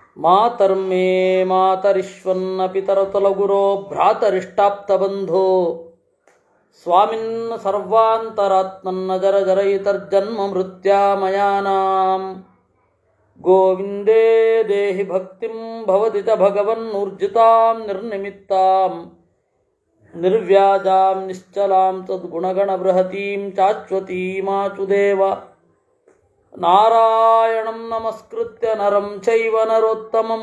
ಮಾತರ್ಮೇ ಮಾತರಿಶ್ವನ್ನ ಪಿತರತುಲಗುರೋ ಭ್ರಾತರಿಷ್ಟಾಪ್ತಬಂಧೋ ಸ್ವಾಮಿನ್ ಸರ್ವಾಂತರಾತ್ಮನ್ನ ಜರ ಜರಯಿತರ್ಜನ್ಮ ಮೃತ್ಯಾಮಯಾನಾಂ ಗೋವಿಂದೇ ದೇಹಿ ಭಕ್ತಿಂ ಭವತಿ ಚ ಭಗವನ್ನೂರ್ಜಿತಾಂ ನಿರ್ನಿಮಿತ್ತಾಂ ನಿರ್ವ್ಯಾಜಾಂ ನಿಶ್ಚಲಾಂ ತದ್ಗುಣಗಣಬೃಹತೀಂ ಚಾಶ್ವತೀಮಾಚುದೇವ ನಾರಾಯಣಂ ನಮಸ್ಕೃತ್ಯ ನರಂ ಚೈವ ನರೋತ್ತಮಂ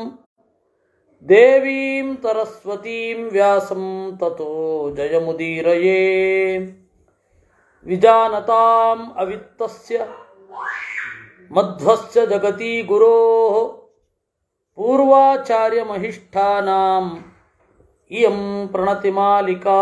ದೇವೀಂ ಸರಸ್ವತೀಂ ವ್ಯಾಸಂ ತತೋ ಜಯಮುದೀರಯೇ ವಿಜಾನತಾಂ ಅವಿತ್ತಸ್ಯ ಮಧ್ವಸ್ಯ ಜಗತಿ ಗುರೋಃ ಪೂರ್ವಾಚಾರ್ಯಮಹಿಷ್ಠಾನಾಂ ಇಯಂ ಪ್ರಣತಿಮಾಲಿಕಾ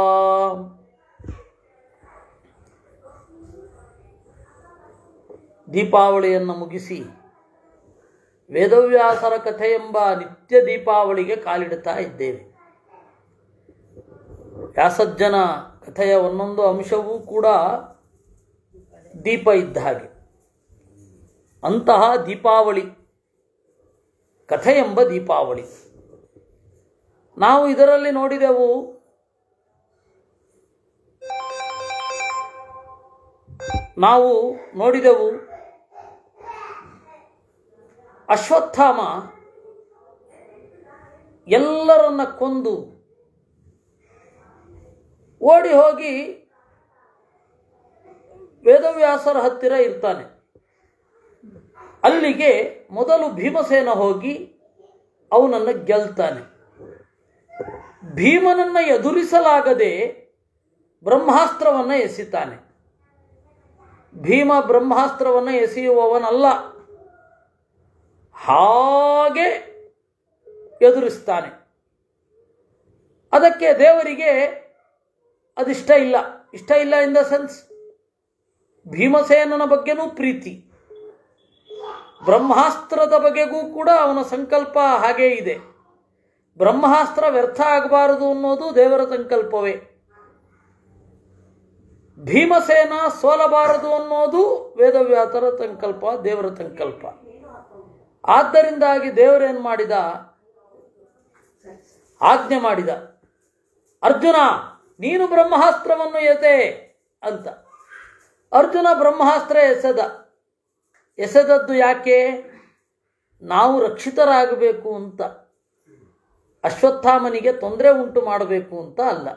ದೀಪಾವಳಿಯನ್ನು ಮುಗಿಸಿ ವೇದವ್ಯಾಸರ ಕಥೆ ಎಂಬ ನಿತ್ಯ ದೀಪಾವಳಿಗೆ ಕಾಲಿಡುತ್ತಾ ಇದ್ದೇವೆ ವ್ಯಾಸಜ್ಜನ ಕಥೆಯ ಒಂದೊಂದು ಅಂಶವೂ ಕೂಡ ದೀಪ ಇದ್ದ ಹಾಗೆ ಅಂತಹ ದೀಪಾವಳಿ ಕಥೆ ಎಂಬ ದೀಪಾವಳಿ ನಾವು ಇದರಲ್ಲಿ ನೋಡಿದೆವು ನಾವು ನೋಡಿದೆವು ಅಶ್ವತ್ಥಾಮ ಎಲ್ಲರನ್ನ ಕೊಂದು ಓಡಿ ಹೋಗಿ ವೇದವ್ಯಾಸರ ಹತ್ತಿರ ಇರ್ತಾನೆ ಅಲ್ಲಿಗೆ ಮೊದಲು ಭೀಮಸೇನ ಹೋಗಿ ಅವನನ್ನು ಗೆಲ್ತಾನೆ ಭೀಮನನ್ನು ಎದುರಿಸಲಾಗದೆ ಬ್ರಹ್ಮಾಸ್ತ್ರವನ್ನು ಎಸಿತಾನೆ ಭೀಮ ಬ್ರಹ್ಮಾಸ್ತ್ರವನ್ನು ಎಸೆಯುವವನಲ್ಲ ಹಾಗೆ ಎದುರಿಸ್ತಾನೆ ಅದಕ್ಕೆ ದೇವರಿಗೆ ಅದಿಷ್ಟ ಇಲ್ಲ ಇಷ್ಟ ಇಲ್ಲ ಇನ್ ದ ಸೆನ್ಸ್ ಭೀಮಸೇನನ ಬಗ್ಗೆನೂ ಪ್ರೀತಿ ಬ್ರಹ್ಮಾಸ್ತ್ರದ ಬಗೆಗೂ ಕೂಡ ಅವನ ಸಂಕಲ್ಪ ಹಾಗೇ ಇದೆ ಬ್ರಹ್ಮಾಸ್ತ್ರ ವ್ಯರ್ಥ ಆಗಬಾರದು ಅನ್ನೋದು ದೇವರ ಸಂಕಲ್ಪವೇ ಭೀಮಸೇನ ಸೋಲಬಾರದು ಅನ್ನೋದು ವೇದವ್ಯಾಸರ ಸಂಕಲ್ಪ ದೇವರ ಸಂಕಲ್ಪ ಆದ್ದರಿಂದಾಗಿ ದೇವರೇನು ಮಾಡಿದ ಆಜ್ಞೆ ಮಾಡಿದ ಅರ್ಜುನ ನೀನು ಬ್ರಹ್ಮಾಸ್ತ್ರವನ್ನು ಎಸೆ ಅಂತ ಅರ್ಜುನ ಬ್ರಹ್ಮಾಸ್ತ್ರ ಎಸೆದ ಎಸೆದದ್ದು ಯಾಕೆ ನಾವು ರಕ್ಷಿತರಾಗಬೇಕು ಅಂತ ಅಶ್ವತ್ಥಾಮನಿಗೆ ತೊಂದರೆ ಉಂಟು ಮಾಡಬೇಕು ಅಂತ ಅಲ್ಲ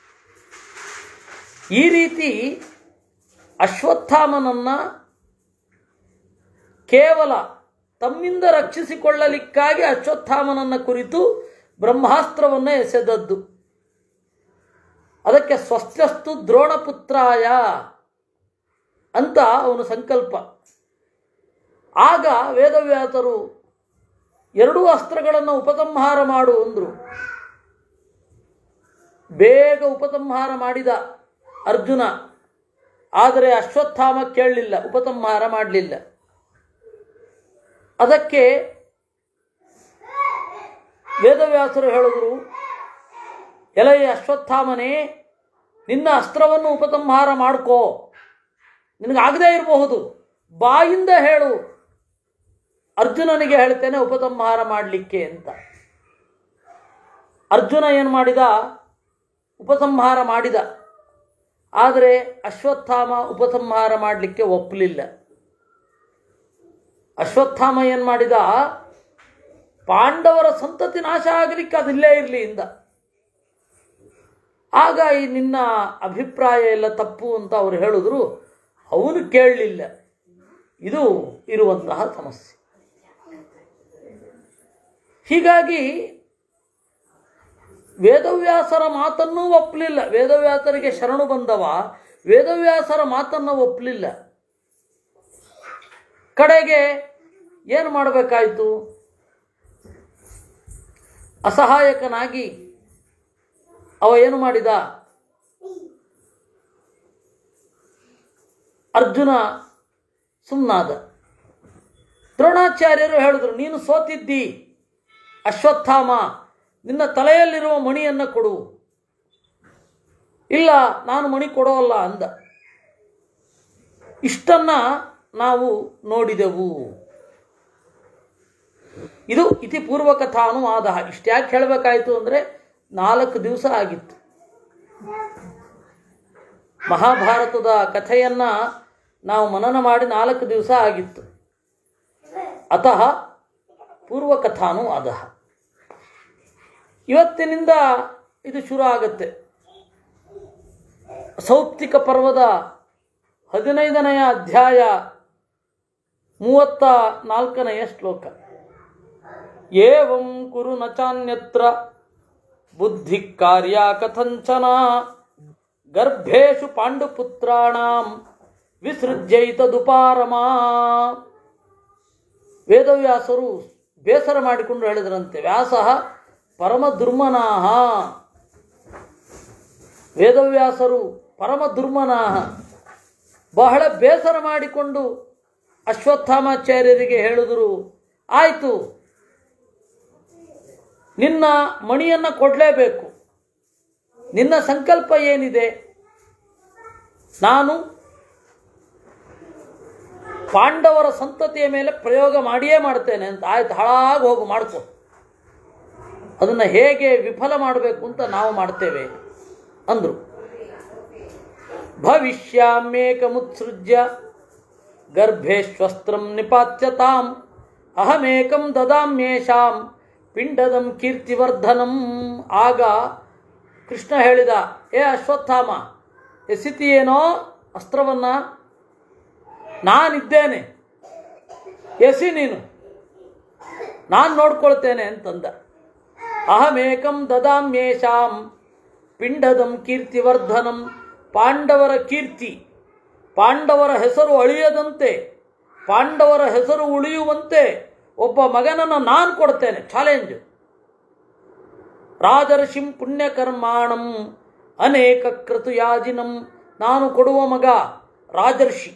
ಈ ರೀತಿ ಅಶ್ವತ್ಥಾಮನನ್ನ ಕೇವಲ ತಮ್ಮಿಂದ ರಕ್ಷಿಸಿಕೊಳ್ಳಲಿಕ್ಕಾಗಿ ಅಶ್ವತ್ಥಾಮನನ್ನ ಕುರಿತು ಬ್ರಹ್ಮಾಸ್ತ್ರವನ್ನು ಎಸೆದದ್ದು ಅದಕ್ಕೆ ಸ್ವಸ್ಥಸ್ತು ದ್ರೋಣಪುತ್ರಾಯ ಅಂತ ಅವನು ಸಂಕಲ್ಪ ಆಗ ವೇದವ್ಯಾಸರು ಎರಡೂ ಅಸ್ತ್ರಗಳನ್ನು ಉಪಸಂಹಾರ ಮಾಡು ಅಂದರು ಬೇಗ ಉಪಸಂಹಾರ ಮಾಡಿದ ಅರ್ಜುನ ಆದರೆ ಅಶ್ವತ್ಥಾಮ ಕೇಳಲಿಲ್ಲ ಉಪಸಂಹಾರ ಮಾಡಲಿಲ್ಲ ಅದಕ್ಕೆ ವೇದವ್ಯಾಸರು ಹೇಳಿದ್ರು ಎಲೈ ಅಶ್ವತ್ಥಾಮನೇ ನಿನ್ನ ಅಸ್ತ್ರವನ್ನು ಉಪಸಂಹಾರ ಮಾಡ್ಕೋ ನಿನಗಾಗದೇ ಇರಬಹುದು ಬಾಯಿಂದ ಹೇಳು ಅರ್ಜುನನಿಗೆ ಹೇಳ್ತೇನೆ ಉಪಸಂಹಾರ ಮಾಡಲಿಕ್ಕೆ ಅಂತ ಅರ್ಜುನ ಏನು ಮಾಡಿದ ಉಪಸಂಹಾರ ಮಾಡಿದ ಆದರೆ ಅಶ್ವತ್ಥಾಮ ಉಪಸಂಹಾರ ಮಾಡಲಿಕ್ಕೆ ಒಪ್ಪಲಿಲ್ಲ ಅಶ್ವತ್ಥಾಮ ಏನು ಮಾಡಿದ ಪಾಂಡವರ ಸಂತತಿ ನಾಶ ಆಗಲಿಕ್ಕೆ ಅದಿಲ್ಲೇ ಇರಲಿ ಇಂದ ಆಗ ಈ ನಿನ್ನ ಅಭಿಪ್ರಾಯ ಎಲ್ಲ ತಪ್ಪು ಅಂತ ಅವರು ಹೇಳಿದ್ರು ಅವನು ಕೇಳಲಿಲ್ಲ ಇದು ಇರುವಂತಹ ಸಮಸ್ಯೆ ಹೀಗಾಗಿ ವೇದವ್ಯಾಸರ ಮಾತನ್ನೂ ಒಪ್ಪಲಿಲ್ಲ ವೇದವ್ಯಾಸರಿಗೆ ಶರಣು ಬಂದವ ವೇದವ್ಯಾಸರ ಮಾತನ್ನು ಒಪ್ಪಲಿಲ್ಲ ಕಡೆಗೆ ಏನು ಮಾಡಬೇಕಾಯಿತು ಅಸಹಾಯಕನಾಗಿ ಅವ ಏನು ಮಾಡಿದ ಅರ್ಜುನ ಸುಮ್ಮನಾದ ದ್ರೋಣಾಚಾರ್ಯರು ಹೇಳಿದ್ರು ನೀನು ಸೋತಿದ್ದಿ ಅಶ್ವತ್ಥಾಮ ನಿನ್ನ ತಲೆಯಲ್ಲಿರುವ ಮಣಿಯನ್ನು ಕೊಡು ಇಲ್ಲ ನಾನು ಮಣಿ ಕೊಡೋಲ್ಲ ಅಂದ ಇಷ್ಟನ್ನ ನಾವು ನೋಡಿದೆವು ಇದು ಇತಿ ಪೂರ್ವಕಥಾನುವಾದ ಇಷ್ಟ್ಯಾಕೆ ಹೇಳಬೇಕಾಯಿತು ಅಂದರೆ ನಾಲ್ಕು ದಿವಸ ಆಗಿತ್ತು ಮಹಾಭಾರತದ ಕಥೆಯನ್ನ ನಾವು ಮನನ ಮಾಡಿ ನಾಲ್ಕು ದಿವಸ ಆಗಿತ್ತು ಅತಃ ಪೂರ್ವಕಥಾನು ಅದ ಇವತ್ತಿನಿಂದ ಇದು ಶುರು ಆಗುತ್ತೆ ಸೌಪ್ತಿಕ ಪರ್ವದ ಹದಿನೈದನೆಯ ಅಧ್ಯಾಯ ಮೂವತ್ತ ನಾಲ್ಕನೆಯ ಶ್ಲೋಕ ಏವಂ ಕುರು ನಚಾನ್ಯತ್ರ ಬುದ್ಧಿ ಕಾರ್ಯ ಕಥಂಚನ ಗರ್ಭೇಶು ಪಾಂಡುಪುತ್ರಾಣಾಂ ವಿಸೃಜ್ಯೈತದುಪಾರಮಾ ವೇದವ್ಯಾಸರು ಬೇಸರ ಮಾಡಿಕೊಂಡು ಹೇಳಿದ್ರಂತೆ ವ್ಯಾಸ ಪರಮ ದುರ್ಮನಾಹ ವೇದವ್ಯಾಸರು ಪರಮ ದುರ್ಮನಾಹ ಬಹಳ ಬೇಸರ ಮಾಡಿಕೊಂಡು ಅಶ್ವತ್ಥಾಮಾಚಾರ್ಯರಿಗೆ ಹೇಳಿದರು ಆಯಿತು ನಿನ್ನ ಮಣಿಯನ್ನು ಕೊಡಲೇಬೇಕು ನಿನ್ನ ಸಂಕಲ್ಪ ಏನಿದೆ ನಾನು ಪಾಂಡವರ ಸಂತತಿಯ ಮೇಲೆ ಪ್ರಯೋಗ ಮಾಡಿಯೇ ಮಾಡ್ತೇನೆ ಅಂತ ಆಯ್ತು ಹಾಳಾಗಿ ಹೋಗು ಮಾಡ್ಕೊ ಅದನ್ನು ಹೇಗೆ ವಿಫಲ ಮಾಡಬೇಕು ಅಂತ ನಾವು ಮಾಡ್ತೇವೆ ಅಂದರು ಭವಿಷ್ಯಾಮ್ಯೇಕಮುತ್ಸೃಜ್ಯ ಗರ್ಭೇಶ್ವಸ್ತ್ರಂ ನಿಪಾತ್ಯತಾಂ ಅಹಮೇಕಂ ದದಾಮ್ಯೇಷಾಂ ಪಿಂಡದಂ ಕೀರ್ತಿವರ್ಧನಂ ಆಗ ಕೃಷ್ಣ ಹೇಳಿದ ಏ ಅಶ್ವತ್ಥಾಮ ಎಸಿತಿಯೇನೋ ಅಸ್ತ್ರವನ್ನು ನಾನಿದ್ದೇನೆ ಎಸಿ ನೀನು ನಾನು ನೋಡ್ಕೊಳ್ತೇನೆ ಅಂತಂದ ಅಹಮೇಕಂ ದದಾಮ್ಯೇಷಾಂ ಪಿಂಡದಂ ಕೀರ್ತಿವರ್ಧನಂ ಪಾಂಡವರ ಕೀರ್ತಿ ಪಾಂಡವರ ಹೆಸರು ಅಳಿಯದಂತೆ ಪಾಂಡವರ ಹೆಸರು ಉಳಿಯುವಂತೆ ಒಬ್ಬ ಮಗನನ್ನು ನಾನು ಕೊಡ್ತೇನೆ ಚಾಲೆಂಜ್ ರಾಜರ್ಷಿಂ ಪುಣ್ಯಕರ್ಮಾಣಂ ಅನೇಕ ಕ್ರತುಯಾಜಿನಂ ನಾನು ಕೊಡುವ ಮಗ ರಾಜರ್ಷಿ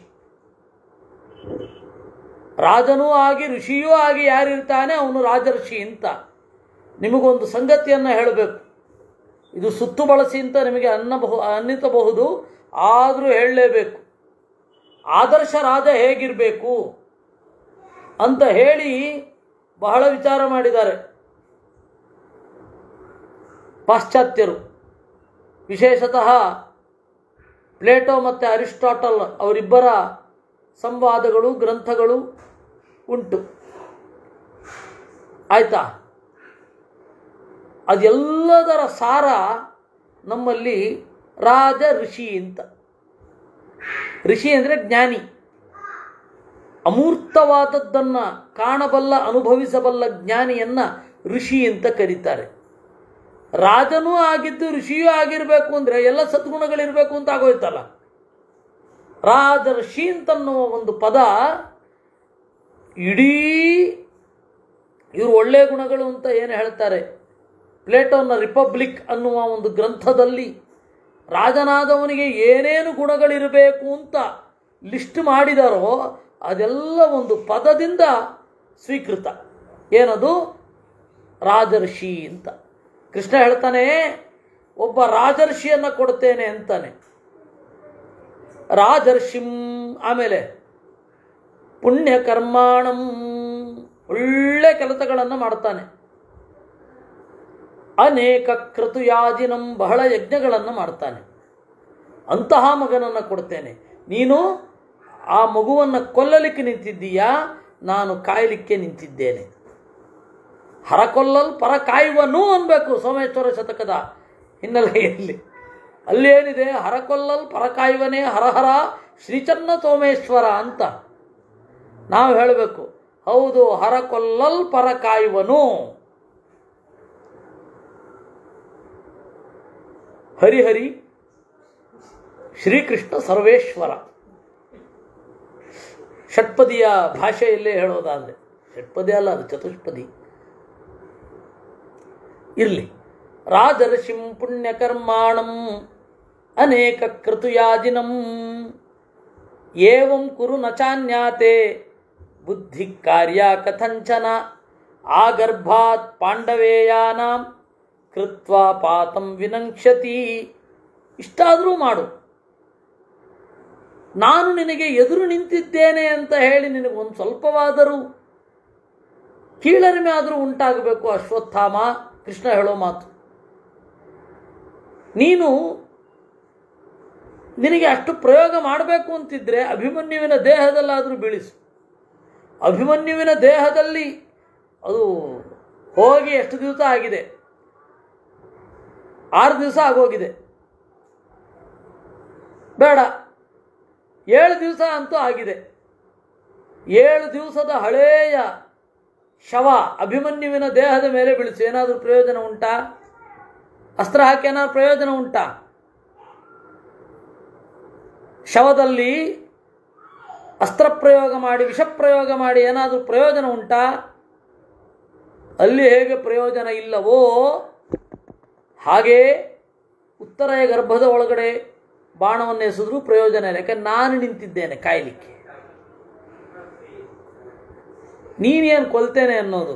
ರಾಜನೂ ಆಗಿ ಋಷಿಯೂ ಆಗಿ ಯಾರಿರ್ತಾನೆ ಅವನು ರಾಜರ್ಷಿ ಅಂತ ನಿಮಗೊಂದು ಸಂಗತಿಯನ್ನು ಹೇಳಬೇಕು ಇದು ಸುತ್ತು ಬಳಸಿ ಅಂತ ನಿಮಗೆ ಅನ್ನಬಹು ಅನ್ನಿಸಬಹುದು ಆದರೂ ಹೇಳಲೇಬೇಕು ಆದರ್ಶ ರಾಜ ಹೇಗಿರಬೇಕು ಅಂತ ಹೇಳಿ ಬಹಳ ವಿಚಾರ ಮಾಡಿದ್ದಾರೆ ಪಾಶ್ಚಾತ್ಯರು ವಿಶೇಷತಃ ಪ್ಲೇಟೋ ಮತ್ತು ಅರಿಸ್ಟಾಟಲ್ ಅವರಿಬ್ಬರ ಸಂವಾದಗಳು ಗ್ರಂಥಗಳು ಉಂಟು ಆಯ್ತಾ ಅದೆಲ್ಲದರ ಸಾರ ನಮ್ಮಲ್ಲಿ ರಾಜ ಋಷಿ ಅಂತ ಋಷಿ ಅಂದರೆ ಜ್ಞಾನಿ ಅಮೂರ್ತವಾದದ್ದನ್ನು ಕಾಣಬಲ್ಲ ಅನುಭವಿಸಬಲ್ಲ ಜ್ಞಾನಿಯನ್ನ ಋಷಿ ಅಂತ ಕರೀತಾರೆ ರಾಜನೂ ಆಗಿದ್ದು ಋಷಿಯೂ ಆಗಿರಬೇಕು ಅಂದರೆ ಎಲ್ಲ ಸದ್ಗುಣಗಳಿರಬೇಕು ಅಂತ ಆಗೋಯ್ತಲ್ಲ ರಾಜರ್ಷಿ ಅಂತನ್ನುವ ಒಂದು ಪದ ಇಡೀ ಇವರು ಒಳ್ಳೆಯ ಗುಣಗಳು ಅಂತ ಏನು ಹೇಳ್ತಾರೆ ಪ್ಲೇಟೋನ ರಿಪಬ್ಲಿಕ್ ಅನ್ನುವ ಒಂದು ಗ್ರಂಥದಲ್ಲಿ ರಾಜನಾದವನಿಗೆ ಏನೇನು ಗುಣಗಳಿರಬೇಕು ಅಂತ ಲಿಸ್ಟ್ ಮಾಡಿದಾರೋ ಅದೆಲ್ಲ ಒಂದು ಪದದಿಂದ ಸ್ವೀಕೃತ ಏನದು ರಾಜರ್ಷಿ ಅಂತ ಕೃಷ್ಣ ಹೇಳ್ತಾನೆ ಒಬ್ಬ ರಾಜರ್ಷಿಯನ್ನು ಕೊಡ್ತೇನೆ ಅಂತಾನೆ ರಾಜರ್ಷಿಂ ಆಮೇಲೆ ಪುಣ್ಯ ಕರ್ಮಾಣಂ ಒಳ್ಳೆ ಕೆಲಸಗಳನ್ನು ಮಾಡ್ತಾನೆ ಅನೇಕ ಕ್ರತುಯಾಜಿನಂ ಬಹಳ ಯಜ್ಞಗಳನ್ನು ಮಾಡ್ತಾನೆ ಅಂತಹ ಮಗನನ್ನು ಕೊಡ್ತೇನೆ ನೀನು ಆ ಮಗುವನ್ನು ಕೊಲ್ಲಲಿಕ್ಕೆ ನಿಂತಿದ್ದೀಯಾ ನಾನು ಕಾಯಲಿಕ್ಕೆ ನಿಂತಿದ್ದೇನೆ ಹರಕೊಲ್ಲಲ್ ಪರ ಕಾಯುವನು ಅನ್ಬೇಕು ಸೋಮೇಶ್ವರ ಶತಕದ ಹಿನ್ನೆಲೆಯಲ್ಲಿ ಅಲ್ಲೇನಿದೆ ಹರಕೊಲ್ಲಲ್ ಪರ ಕಾಯುವನೇ ಹರಹರ ಶ್ರೀಚನ್ನ ಸೋಮೇಶ್ವರ ಅಂತ ನಾವು ಹೇಳಬೇಕು ಹೌದು ಹರಕೊಲ್ಲಲ್ ಪರ ಕಾಯುವನು ಹರಿಹರಿ ಶ್ರೀಕೃಷ್ಣ ಸರ್ವೇಶ್ವರ ಷಟ್ಪದಿಯ ಭಾಷೆಯಲ್ಲೇ ಹೇಳೋದಾದರೆ ಷಟ್ಪದಿ ಅಲ್ಲ ಅದು ಚತುಷ್ಪದಿ ಇರಲಿ ರಾಜರ್ಷಿಂ ಪುಣ್ಯಕರ್ಮಾಣಂ ಅನೇಕ ಕೃತುಯಾಜಿನಂ ಏವಂ ಕುರು ನ ಚಾನ್ಯಾತೆ ಬುದ್ಧಿ ಕಾರ್ಯ ಕಥಂಚನ ಆಗರ್ಭಾತ್ ಪಾಂಡವೇಯಾನಾಂ ಕೃತ್ವಾ ಪಾತಂ ವಿನಂಕ್ಷತಿ ಇಷ್ಟಾದರೂ ಮಾಡು ನಾನು ನಿನಗೆ ಎದುರು ನಿಂತಿದ್ದೇನೆ ಅಂತ ಹೇಳಿ ನಿನಗೆ ಒಂದು ಸ್ವಲ್ಪವಾದರೂ ಕೀಳರಿಮೆ ಆದರೂ ಉಂಟಾಗಬೇಕು ಅಶ್ವತ್ಥಾಮ ಕೃಷ್ಣ ಹೇಳೋ ಮಾತು ನೀನು ನಿನಗೆ ಅಷ್ಟು ಪ್ರಯೋಗ ಮಾಡಬೇಕು ಅಂತಿದ್ರೆ ಅಭಿಮನ್ಯುವಿನ ದೇಹದಲ್ಲಾದರೂ ಬೀಳಿಸು ಅಭಿಮನ್ಯುವಿನ ದೇಹದಲ್ಲಿ ಅದು ಹೋಗಿ ಎಷ್ಟು ದಿವಸ ಆಗಿದೆ ಆರು ದಿವಸ ಆಗೋಗಿದೆ ಬೇಡ ಏಳು ದಿವಸ ಅಂತೂ ಆಗಿದೆ ಏಳು ದಿವಸದ ಹಳೆಯ ಶವ ಅಭಿಮನ್ಯುವಿನ ದೇಹದ ಮೇಲೆ ಬೀಳಿಸು ಏನಾದರೂ ಪ್ರಯೋಜನ ಉಂಟಾ ಅಸ್ತ್ರ ಹಾಕಿ ಏನಾದ್ರು ಪ್ರಯೋಜನ ಉಂಟಾ ಶವದಲ್ಲಿ ಅಸ್ತ್ರ ಪ್ರಯೋಗ ಮಾಡಿ ವಿಷ ಪ್ರಯೋಗ ಮಾಡಿ ಏನಾದರೂ ಪ್ರಯೋಜನ ಉಂಟಾ ಅಲ್ಲಿ ಹೇಗೆ ಪ್ರಯೋಜನ ಇಲ್ಲವೋ ಹಾಗೇ ಉತ್ತರೆಯ ಗರ್ಭದ ಒಳಗಡೆ ಬಾಣವನ್ನು ಎಸೆದ್ರೂ ಪ್ರಯೋಜನ ಇಲ್ಲ ಯಾಕಂದ್ರೆ ನಾನು ನಿಂತಿದ್ದೇನೆ ಕಾಯಲಿಕ್ಕೆ ನೀನೇನು ಕೊಲ್ತೇನೆ ಅನ್ನೋದು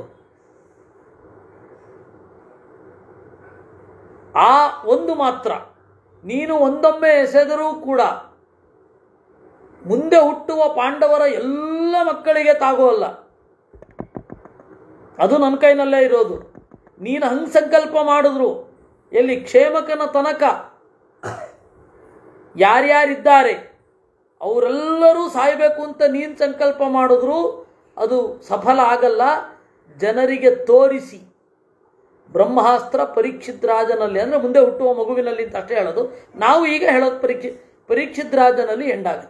ಆ ಒಂದು ಮಾತ್ರ ನೀನು ಒಂದೊಮ್ಮೆ ಎಸೆದರೂ ಕೂಡ ಮುಂದೆ ಹುಟ್ಟುವ ಪಾಂಡವರ ಎಲ್ಲ ಮಕ್ಕಳಿಗೆ ತಾಗೋಲ್ಲ ಅದು ನನ್ನ ಕೈನಲ್ಲೇ ಇರೋದು ನೀನು ಹಂಗೆ ಸಂಕಲ್ಪ ಮಾಡಿದ್ರು ಎಲ್ಲಿ ಕ್ಷೇಮಕನ ತನಕ ಯಾರ್ಯಾರಿದ್ದಾರೆ ಅವರೆಲ್ಲರೂ ಸಾಯಬೇಕು ಅಂತ ನೀನು ಸಂಕಲ್ಪ ಮಾಡಿದ್ರು ಅದು ಸಫಲ ಆಗಲ್ಲ ಜನರಿಗೆ ತೋರಿಸಿ ಬ್ರಹ್ಮಾಸ್ತ್ರ ಪರೀಕ್ಷಿತ್ ರಾಜನಲ್ಲಿ ಅಂದರೆ ಮುಂದೆ ಹುಟ್ಟುವ ಮಗುವಿನಲ್ಲಿ ಅಂತ ಅಷ್ಟೇ ಹೇಳೋದು ನಾವು ಈಗ ಹೇಳೋದು ಪರೀಕ್ಷಿ ಪರೀಕ್ಷಿತ್ ರಾಜನಲ್ಲಿ ಎಂಡಾಗುತ್ತೆ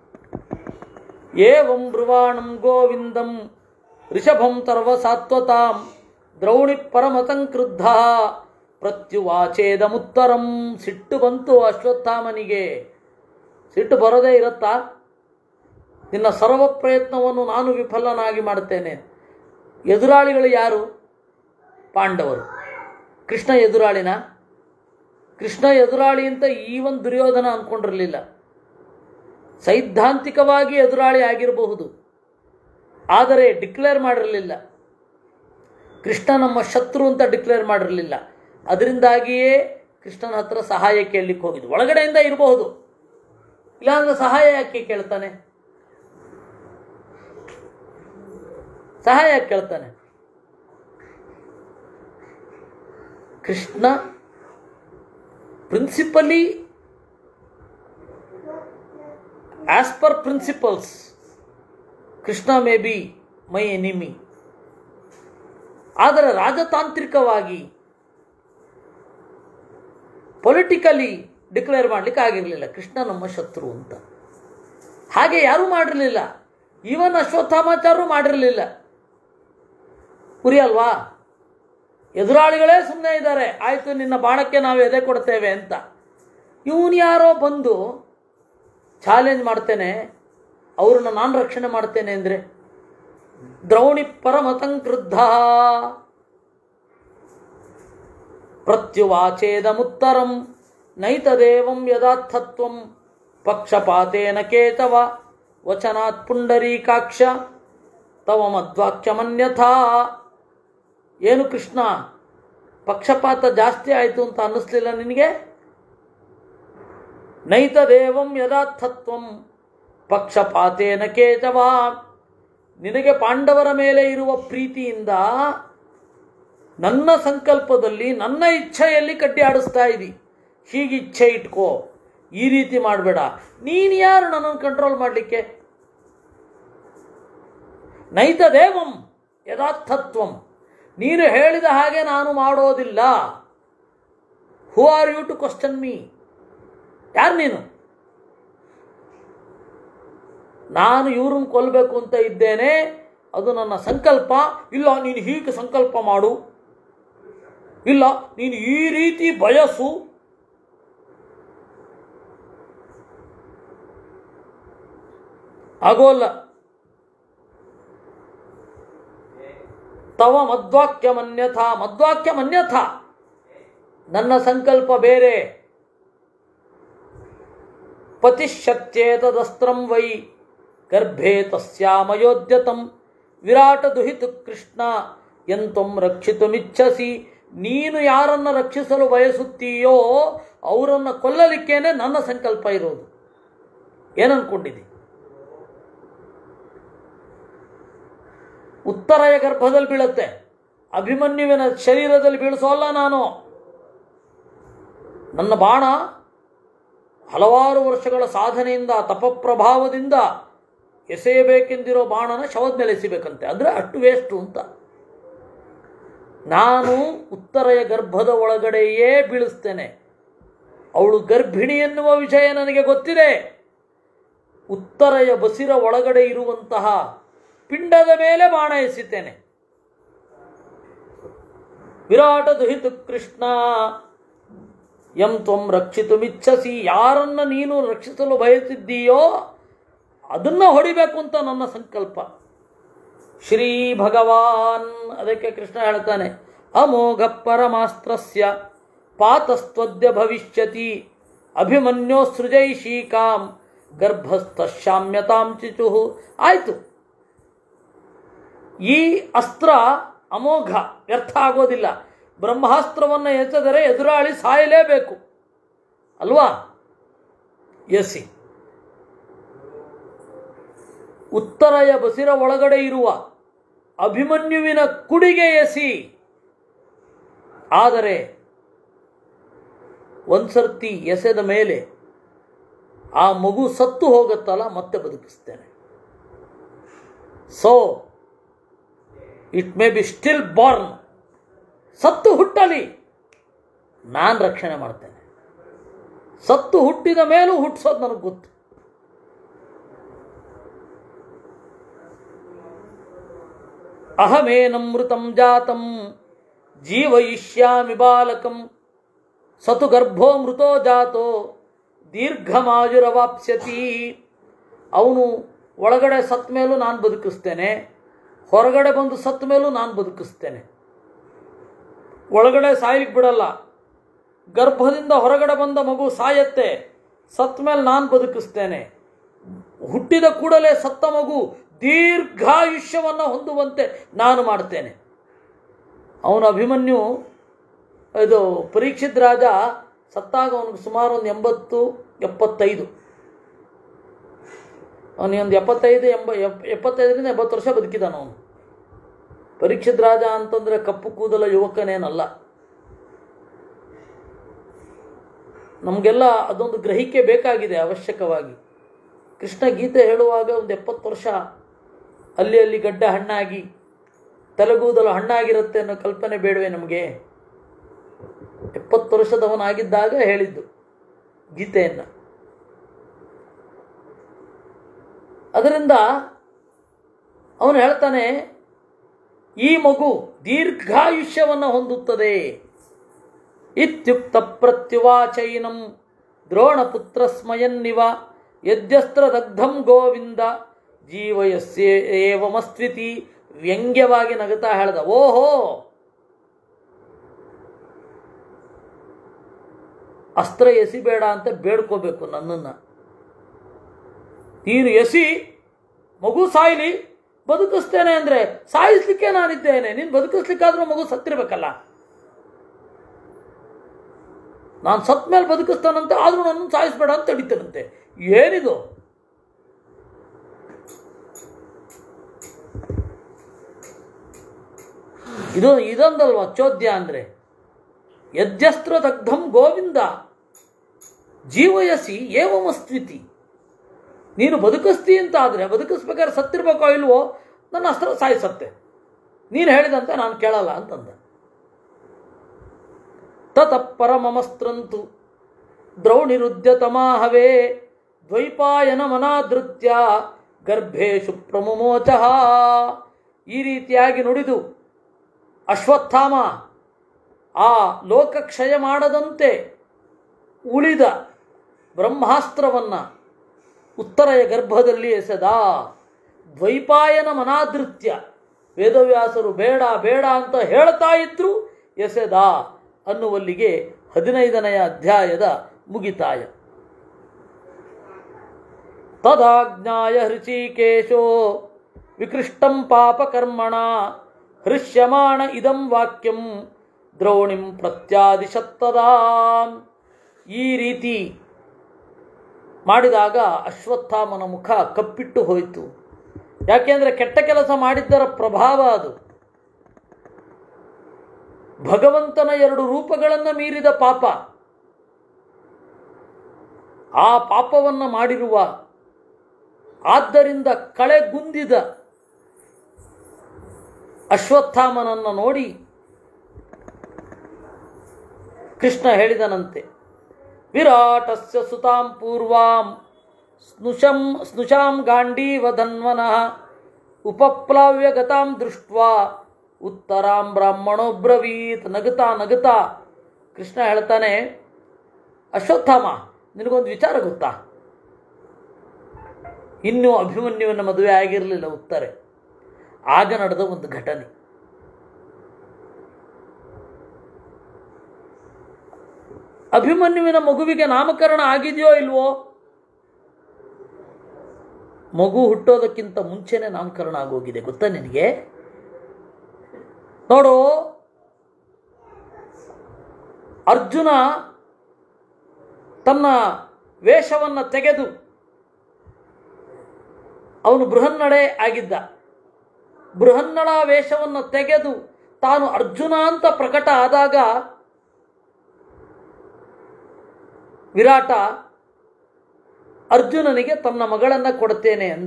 ಏವಂ ಬ್ರುವಾಣಂ ಗೋವಿಂದಂ ಋಷಭಂ ತರ್ವ ಸಾತ್ವತಾಂ ದ್ರೌಣಿ ಪರಮಸಂಕ್ರುದ್ಧ ಪ್ರತ್ಯುವಾಚೇದಮುತ್ತರಂ ಸಿಟ್ಟು ಬಂತು ಅಶ್ವತ್ಥಾಮನಿಗೆ ಸಿಟ್ಟು ಬರೋದೇ ಇರುತ್ತಾ ನಿನ್ನ ಸರ್ವ ಪ್ರಯತ್ನವನ್ನು ನಾನು ವಿಫಲನಾಗಿ ಮಾಡುತ್ತೇನೆ ಎದುರಾಳಿಗಳು ಯಾರು ಪಾಂಡವರು ಕೃಷ್ಣ ಎದುರಾಳಿನ ಕೃಷ್ಣ ಎದುರಾಳಿ ಅಂತ ಈ ಒಂದು ದುರ್ಯೋಧನ ಅಂದ್ಕೊಂಡಿರಲಿಲ್ಲ ಸೈದ್ಧಾಂತಿಕವಾಗಿ ಎದುರಾಳಿ ಆಗಿರಬಹುದು ಆದರೆ ಡಿಕ್ಲೇರ್ ಮಾಡಿರಲಿಲ್ಲ ಕೃಷ್ಣ ನಮ್ಮ ಶತ್ರು ಅಂತ ಡಿಕ್ಲೇರ್ ಮಾಡಿರಲಿಲ್ಲ ಅದರಿಂದಾಗಿಯೇ ಕೃಷ್ಣನ ಹತ್ರ ಸಹಾಯ ಕೇಳಲಿಕ್ಕೆ ಹೋಗಿದ್ದು ಒಳಗಡೆಯಿಂದ ಇರಬಹುದು ಇಲ್ಲಾಂದ್ರೆ ಸಹಾಯ ಯಾಕೆ ಕೇಳ್ತಾನೆ ಸಹಾಯ ಯಾಕೆ ಕೇಳ್ತಾನೆ Krishna principally as per principles Krishna may be my enemy ಆದರೆ ರಾಜತಾಂತ್ರಿಕವಾಗಿ ಪೊಲಿಟಿಕಲಿ ಡಿಕ್ಲೇರ್ ಮಾಡಲಿಕ್ಕೆ ಆಗಿರಲಿಲ್ಲ ಕೃಷ್ಣ ನಮ್ಮ ಶತ್ರು ಅಂತ ಹಾಗೆ ಯಾರೂ ಮಾಡಿರಲಿಲ್ಲ ಈವನ್ ಅಶ್ವತ್ಥಾಮಾಚಾರ್ಯರು ಮಾಡಿರಲಿಲ್ಲ ಉರಿ ಅಲ್ವಾ ಎದುರಾಳಿಗಳೇ ಸುಮ್ಮನೆ ಇದ್ದಾರೆ ಆಯಿತು ನಿನ್ನ ಬಾಣಕ್ಕೆ ನಾವು ಎದೆ ಕೊಡ್ತೇವೆ ಅಂತ ಇವನು ಯಾರೋ ಬಂದು ಚಾಲೆಂಜ್ ಮಾಡ್ತೇನೆ ಅವ್ರನ್ನ ನಾನು ರಕ್ಷಣೆ ಮಾಡ್ತೇನೆ ಅಂದರೆ ದ್ರೌಣಿ ಪರಮತಂಕ್ರುದ್ಧ ಪ್ರತ್ಯುವಾಚೇದಮುತ್ತರಂ ನೈತದೇವಂ ಯದಾರ್ಥತ್ವಂ ಪಕ್ಷಪಾತೇನ ಕೇತವ ವಚನಾತ್ ಪುಂಡರೀಕಾಕ್ಷ ತವ ಮದ್ವಾಕ್ಯಮನ್ಯಥಾ ಏನು ಕೃಷ್ಣ ಪಕ್ಷಪಾತ ಜಾಸ್ತಿ ಆಯಿತು ಅಂತ ಅನ್ನಿಸ್ಲಿಲ್ಲ ನಿನಗೆ ನೈತದೇವಂ ಯದಾರ್ಥತ್ವಂ ಪಕ್ಷಪಾತೇನ ಕೇತವ ನಿನಗೆ ಪಾಂಡವರ ಮೇಲೆ ಇರುವ ಪ್ರೀತಿಯಿಂದ ನನ್ನ ಸಂಕಲ್ಪದಲ್ಲಿ ನನ್ನ ಇಚ್ಛೆಯಲ್ಲಿ ಕಟ್ಟಿ ಆಡಿಸ್ತಾ ಇದ್ದಿ ಹೀಗೆ ಇಚ್ಛೆ ಇಟ್ಕೋ ಈ ರೀತಿ ಮಾಡಬೇಡ ನೀನು ಯಾರು ನನ್ನನ್ನು ಕಂಟ್ರೋಲ್ ಮಾಡಲಿಕ್ಕೆ ನೈತದೇವಂ ಯಥಾರ್ಥತ್ವಂ ನೀನು ಹೇಳಿದ ಹಾಗೆ ನಾನು ಮಾಡೋದಿಲ್ಲ who are you to question me ಯಾರು ನೀನು ನಾನು ಇವ್ರನ್ನ ಕೊಲ್ಲಬೇಕು ಅಂತ ಇದ್ದೇನೆ ಅದು ನನ್ನ ಸಂಕಲ್ಪ ಇಲ್ಲ ನೀನು ಹೀಗೆ ಸಂಕಲ್ಪ ಮಾಡು ಇಲ್ಲ ನೀನು ಈ ರೀತಿ ಬಯಸು ಆಗೋಲ್ಲ ತವ ಮದ್ವಾಕ್ಯಮನ್ಯಥ ಮದ್ವಾಕ್ಯಮನ್ಯಥ ನನ್ನ ಸಂಕಲ್ಪ ಬೇರೆ ಪತಿಶತ್ಯೇತದಸ್ತ್ರಂ ವೈ ಗರ್ಭೆ ತಸ್ಯಾಮಯೋದ್ಯತಂ ವಿರಾಟ ದುಹಿತು ಕೃಷ್ಣ ಎಂತಂ ರಕ್ಷಿತುಮಿಚ್ಛಸಿ ನೀನು ಯಾರನ್ನು ರಕ್ಷಿಸಲು ಬಯಸುತ್ತೀಯೋ ಅವರನ್ನು ಕೊಲ್ಲಲಿಕ್ಕೇನೆ ನನ್ನ ಸಂಕಲ್ಪ ಇರೋದು ಏನನ್ಕೊಂಡಿದ್ದಿ ಉತ್ತರಯ ಗರ್ಭದಲ್ಲಿ ಬೀಳುತ್ತೆ ಅಭಿಮನ್ಯುವಿನ ಶರೀರದಲ್ಲಿ ಬೀಳಿಸೋಲ್ಲ ನಾನು ನನ್ನ ಬಾಣ ಹಲವಾರು ವರ್ಷಗಳ ಸಾಧನೆಯಿಂದ ತಪಪ್ರಭಾವದಿಂದ ಎಸೆಯಬೇಕೆಂದಿರೋ ಬಾಣನ ಶವದ ಮೇಲೆ ಎಸಿಬೇಕಂತೆ ಅಂದರೆ ಅಷ್ಟು ವೇಸ್ಟು ಅಂತ ನಾನು ಉತ್ತರೆಯ ಗರ್ಭದ ಒಳಗಡೆಯೇ ಬೀಳಿಸ್ತೇನೆ ಅವಳು ಗರ್ಭಿಣಿ ಎನ್ನುವ ವಿಷಯ ನನಗೆ ಗೊತ್ತಿದೆ ಉತ್ತರೆಯ ಬಸಿರ ಒಳಗಡೆ ಇರುವಂತಹ ಪಿಂಡದ ಮೇಲೆ ಬಾಣ ಎಸಿತೇನೆ ವಿರಾಟ ದುಹಿತು ಕೃಷ್ಣ ಎಂ ತ್ವಂ ರಕ್ಷಿತು ಮಿಚ್ಛಸಿ ಯಾರನ್ನ ನೀನು ರಕ್ಷಿಸಲು ಬಯಸಿದ್ದೀಯೋ ಅದನ್ನ ಹೊಡಿಬೇಕು ಅಂತ ನನ್ನ ಸಂಕಲ್ಪ ಶ್ರೀ ಭಗವಾನ್ ಅದಕ್ಕೆ ಕೃಷ್ಣ ಹೇಳ್ತಾನೆ ಅಮೋಘ ಪರಮಾಸ್ತ್ರಸ್ಯ ಪಾತಸ್ತ್ವದ್ಯ ಭವಿಷ್ಯತಿ ಅಭಿಮನ್ಯೋ ಸೃಜೈಷೀಕಾಂ ಗರ್ಭಸ್ಥ ಶಾಮ್ಯತಾಂ ಚಿಚು ಆಯಿತು ಈ ಅಸ್ತ್ರ ಅಮೋಘ ವ್ಯರ್ಥ ಆಗೋದಿಲ್ಲ ಬ್ರಹ್ಮಾಸ್ತ್ರವನ್ನು ಎಸೆದರೆ ಎದುರಾಳಿ ಸಾಯಲೇಬೇಕು ಅಲ್ವಾ ಎಸಿ ಉತ್ತರಯ ಬಸಿರ ಒಳಗಡೆ ಇರುವ ಅಭಿಮನ್ಯುವಿನ ಕುಡಿಗೆ ಎಸಿ ಆದರೆ ಒಂದ್ಸರ್ತಿ ಎಸೆದ ಮೇಲೆ ಆ ಮಗು ಸತ್ತು ಹೋಗುತ್ತಲ್ಲ ಮತ್ತೆ ಬದುಕಿಸ್ತೇನೆ so it may be stillborn ಸತ್ತು ಹುಟ್ಟಲಿ ನಾನು ರಕ್ಷಣೆ ಮಾಡ್ತೇನೆ ಸತ್ತು ಹುಟ್ಟಿದ ಮೇಲೂ ಹುಟ್ಟಿಸೋದು ನನಗೆ ಗೊತ್ತು ಅಹಮೇನಮೃತಂ ಜಾತಂ ಜೀವಯಿಷ್ಯಾಮಿ ಬಾಲಕಂ ಸತು ಗರ್ಭೋ ಮೃತೋ ಜಾತೋ ದೀರ್ಘಮಾಜುರವಾಪ್ಸ್ಯತಿ ಅವನು ಒಳಗಡೆ ಸತ್ತ ಮೇಲೂ ನಾನು ಬದುಕಿಸ್ತೇನೆ ಹೊರಗಡೆ ಬಂದು ಸತ್ತ ಮೇಲೂ ನಾನು ಬದುಕಿಸ್ತೇನೆ ಒಳಗಡೆ ಸಾಯ್ಲಿಕ್ಕೆ ಬಿಡಲ್ಲ ಗರ್ಭದಿಂದ ಹೊರಗಡೆ ಬಂದ ಮಗು ಸಾಯತ್ತೆ ಸತ್ತ ಮೇಲೆ ನಾನು ಬದುಕಿಸ್ತೇನೆ ಹುಟ್ಟಿದ ಕೂಡಲೇ ಸತ್ತ ಮಗು ದೀರ್ಘಾಯುಷ್ಯವನ್ನು ಹೊಂದುವಂತೆ ನಾನು ಮಾಡ್ತೇನೆ ಅವನ ಅಭಿಮನ್ಯು ಇದು ಪರೀಕ್ಷಿತ್ ರಾಜ ಸತ್ತಾಗ ಅವನಿಗೆ ಸುಮಾರು ಒಂದು ಎಂಬತ್ತು ಎಪ್ಪತ್ತೈದು ಅವನಿಗೆ ಒಂದು ಎಪ್ಪತ್ತೈದು ಎಂಬ ಎಪ್- ಎಪ್ಪತ್ತೈದರಿಂದ ಎಂಬತ್ತು ವರ್ಷ ಬದುಕಿದಾನ ಅವನು ಪರೀಕ್ಷಿತ್ ರಾಜ ಅಂತಂದರೆ ಕಪ್ಪು ಕೂದಲ ಯುವಕನೇನಲ್ಲ ನಮಗೆಲ್ಲ ಅದೊಂದು ಗ್ರಹಿಕೆ ಬೇಕಾಗಿದೆ ಅವಶ್ಯಕವಾಗಿ ಕೃಷ್ಣ ಗೀತೆ ಹೇಳುವಾಗ ಒಂದು ಎಪ್ಪತ್ತು ವರ್ಷ ಅಲ್ಲಿ ಅಲ್ಲಿ ಗಡ್ಡ ಹಣ್ಣಾಗಿ ತಲೆಗೂದಲು ಹಣ್ಣಾಗಿರುತ್ತೆ ಅನ್ನೋ ಕಲ್ಪನೆ ಬೇಡವೇ ನಮಗೆ ಎಪ್ಪತ್ತು ವರ್ಷದವನಾಗಿದ್ದಾಗ ಹೇಳಿದ್ದು ಗೀತೆಯನ್ನು ಅದರಿಂದ ಅವನು ಹೇಳ್ತಾನೆ ಈ ಮಗು ದೀರ್ಘಾಯುಷ್ಯವನ್ನು ಹೊಂದುತ್ತದೆ ಇತ್ಯುಕ್ತ ಪ್ರತ್ಯುವಾಚೈನಂ ದ್ರೋಣಪುತ್ರ ಸ್ಮಯನ್ನಿವ ಯದ್ಯಸ್ತ್ರ ದಗ್ಧಂ ಗೋವಿಂದ ಜೀವಯಸ್ಯೇವಮಸ್ತ್ವಿತಿ ವ್ಯಂಗ್ಯವಾಗಿ ನಗುತ್ತಾ ಹೇಳ್ದ ಓಹೋ ಅಸ್ತ್ರ ಎಸಿಬೇಡ ಅಂತ ಬೇಡ್ಕೋಬೇಕು ನನ್ನನ್ನು ನೀನು ಎಸಿ ಮಗು ಸಾಯ್ಲಿ ಬದುಕಿಸ್ತೇನೆ ಅಂದರೆ ಸಾಯಿಸ್ಲಿಕ್ಕೆ ನಾನಿದ್ದೇನೆ ನೀನು ಬದುಕಿಸ್ಲಿಕ್ಕಾದ್ರೂ ಮಗು ಸತ್ತಿರ್ಬೇಕಲ್ಲ ನಾನು ಸತ್ ಮೇಲೆ ಬದುಕಿಸ್ತಾನಂತೆ ಆದರೂ ನನ್ನನ್ನು ಸಾಯಿಸ್ಬೇಡ ಅಂತ ತಡಿತಾನಂತೆ ಏನಿದು ಇದು ಇದೊಂದಲ್ವಾ ಚೋದ್ಯ ಅಂದರೆ ಯಜ್ಜಸ್ತ್ರ ದಗ್ಧಂ ಗೋವಿಂದ ಜೀವಯಸಿ ಏವಮಸ್ತಿತಿ ನೀನು ಬದುಕಿಸ್ತಿ ಅಂತ ಆದರೆ ಬದುಕಿಸ್ಬೇಕಾದ್ರೆ ಸತ್ತಿರ್ಬೇಕೋ ಇಲ್ವೋ ನನ್ನ ಅಸ್ತ್ರ ಸಾಯಿಸತ್ತೆ ನೀನು ಹೇಳಿದಂತೆ ನಾನು ಕೇಳಲ್ಲ ಅಂತಂದ ತತ ಪರಮಮಸ್ತ್ರಂತು ದ್ರೌಣಿರುದ್ಯ ತಮಾಹವೇ ದ್ವೈಪಾಯನ ಮನಾದೃತ್ಯ ಗರ್ಭೇಶು ಪ್ರಮುಮೋಚಃ ಈ ರೀತಿಯಾಗಿ ನುಡಿದು ಅಶ್ವತ್ಥಾಮ ಆ ಲೋಕಕ್ಷಯ ಮಾಡದಂತೆ ಉಳಿದ ಬ್ರಹ್ಮಾಸ್ತ್ರವನ್ನು ಉತ್ತರೆಯ ಗರ್ಭದಲ್ಲಿ ಎಸೆದ ದ್ವೈಪಾಯನ ಮನಾದೃತ್ಯ ವೇದವ್ಯಾಸರು ಬೇಡ ಬೇಡ ಅಂತ ಹೇಳ್ತಾ ಇದ್ರು ಎಸೆದ ಅನ್ನುವಲ್ಲಿಗೆ ಹದಿನೈದನೆಯ ಅಧ್ಯಾಯದ ಮುಗಿತಾಯ ತದಾಜ್ಞಾಯ ಹೃಷಿಕೇಶೋ ವಿಕೃಷ್ಟಂ ಪಾಪಕರ್ಮಣ ಹೃಷ್ಯಮಾಣ ಇದಂ ವಾಕ್ಯಂ ದ್ರೋಣಿಂ ಪ್ರತ್ಯಾದಿಶತ್ತದಾ ಈ ರೀತಿ ಮಾಡಿದಾಗ ಅಶ್ವತ್ಥಾಮನ ಮುಖ ಕಪ್ಪಿಟ್ಟು ಹೋಯಿತು ಯಾಕೆಂದರೆ ಕೆಟ್ಟ ಕೆಲಸ ಮಾಡಿದ್ದರ ಪ್ರಭಾವ ಅದು ಭಗವಂತನ ಎರಡು ರೂಪಗಳನ್ನು ಮೀರಿದ ಪಾಪ ಆ ಪಾಪವನ್ನು ಮಾಡಿರುವ ಆದ್ದರಿಂದ ಕಳೆಗುಂದಿದ ಅಶ್ವತ್ಥಾಮನನ್ನು ನೋಡಿ ಕೃಷ್ಣ ಹೇಳಿದನಂತೆ ವಿರಾಟಸ್ಯ ಸುತಾಂ ಪೂರ್ವಾಂ ಸ್ನುಷಂ ಸ್ನುಷಾಂ ಗಾಂಡೀವ ಧನ್ವನಃ ಉಪಪ್ಲಾವ್ಯ ಗತಾಂ ದೃಷ್ಟ್ವಾ ಉತ್ತರಾಂ ಬ್ರಾಹ್ಮಣೋ ಬ್ರವೀತ್ ನಗುತ್ತಾ ನಗುತ್ತಾ ಕೃಷ್ಣ ಹೇಳ್ತಾನೆ ಅಶ್ವತ್ಥಾಮ ನಿನಗೊಂದು ವಿಚಾರ ಗೊತ್ತಾ ಇನ್ನೂ ಅಭಿಮನ್ಯುವಿನ ಮದುವೆ ಆಗಿರಲಿಲ್ಲ ಉತ್ತಾರೆ ಆಗ ನಡೆದ ಒಂದು ಘಟನೆ ಅಭಿಮನ್ಯುವಿನ ಮಗುವಿಗೆ ನಾಮಕರಣ ಆಗಿದೆಯೋ ಇಲ್ವೋ ಮಗು ಹುಟ್ಟೋದಕ್ಕಿಂತ ಮುಂಚೆನೆ ನಾಮಕರಣ ಆಗೋಗಿದೆ ಗೊತ್ತಾ ನಿನಗೆ ನೋಡು ಅರ್ಜುನ ತನ್ನ ವೇಷವನ್ನು ತೆಗೆದು ಅವನು ಬೃಹನ್ನಡೆ ಆಗಿದ್ದ ಬೃಹನ್ನಳ ವೇಷವನ್ನು ತೆಗೆದು ತಾನು ಅರ್ಜುನ ಅಂತ ಪ್ರಕಟ ಆದಾಗ ವಿರಾಟ ಅರ್ಜುನನಿಗೆ ತನ್ನ ಮಗಳನ್ನು ಕೊಡ್ತೇನೆ ಅಂದ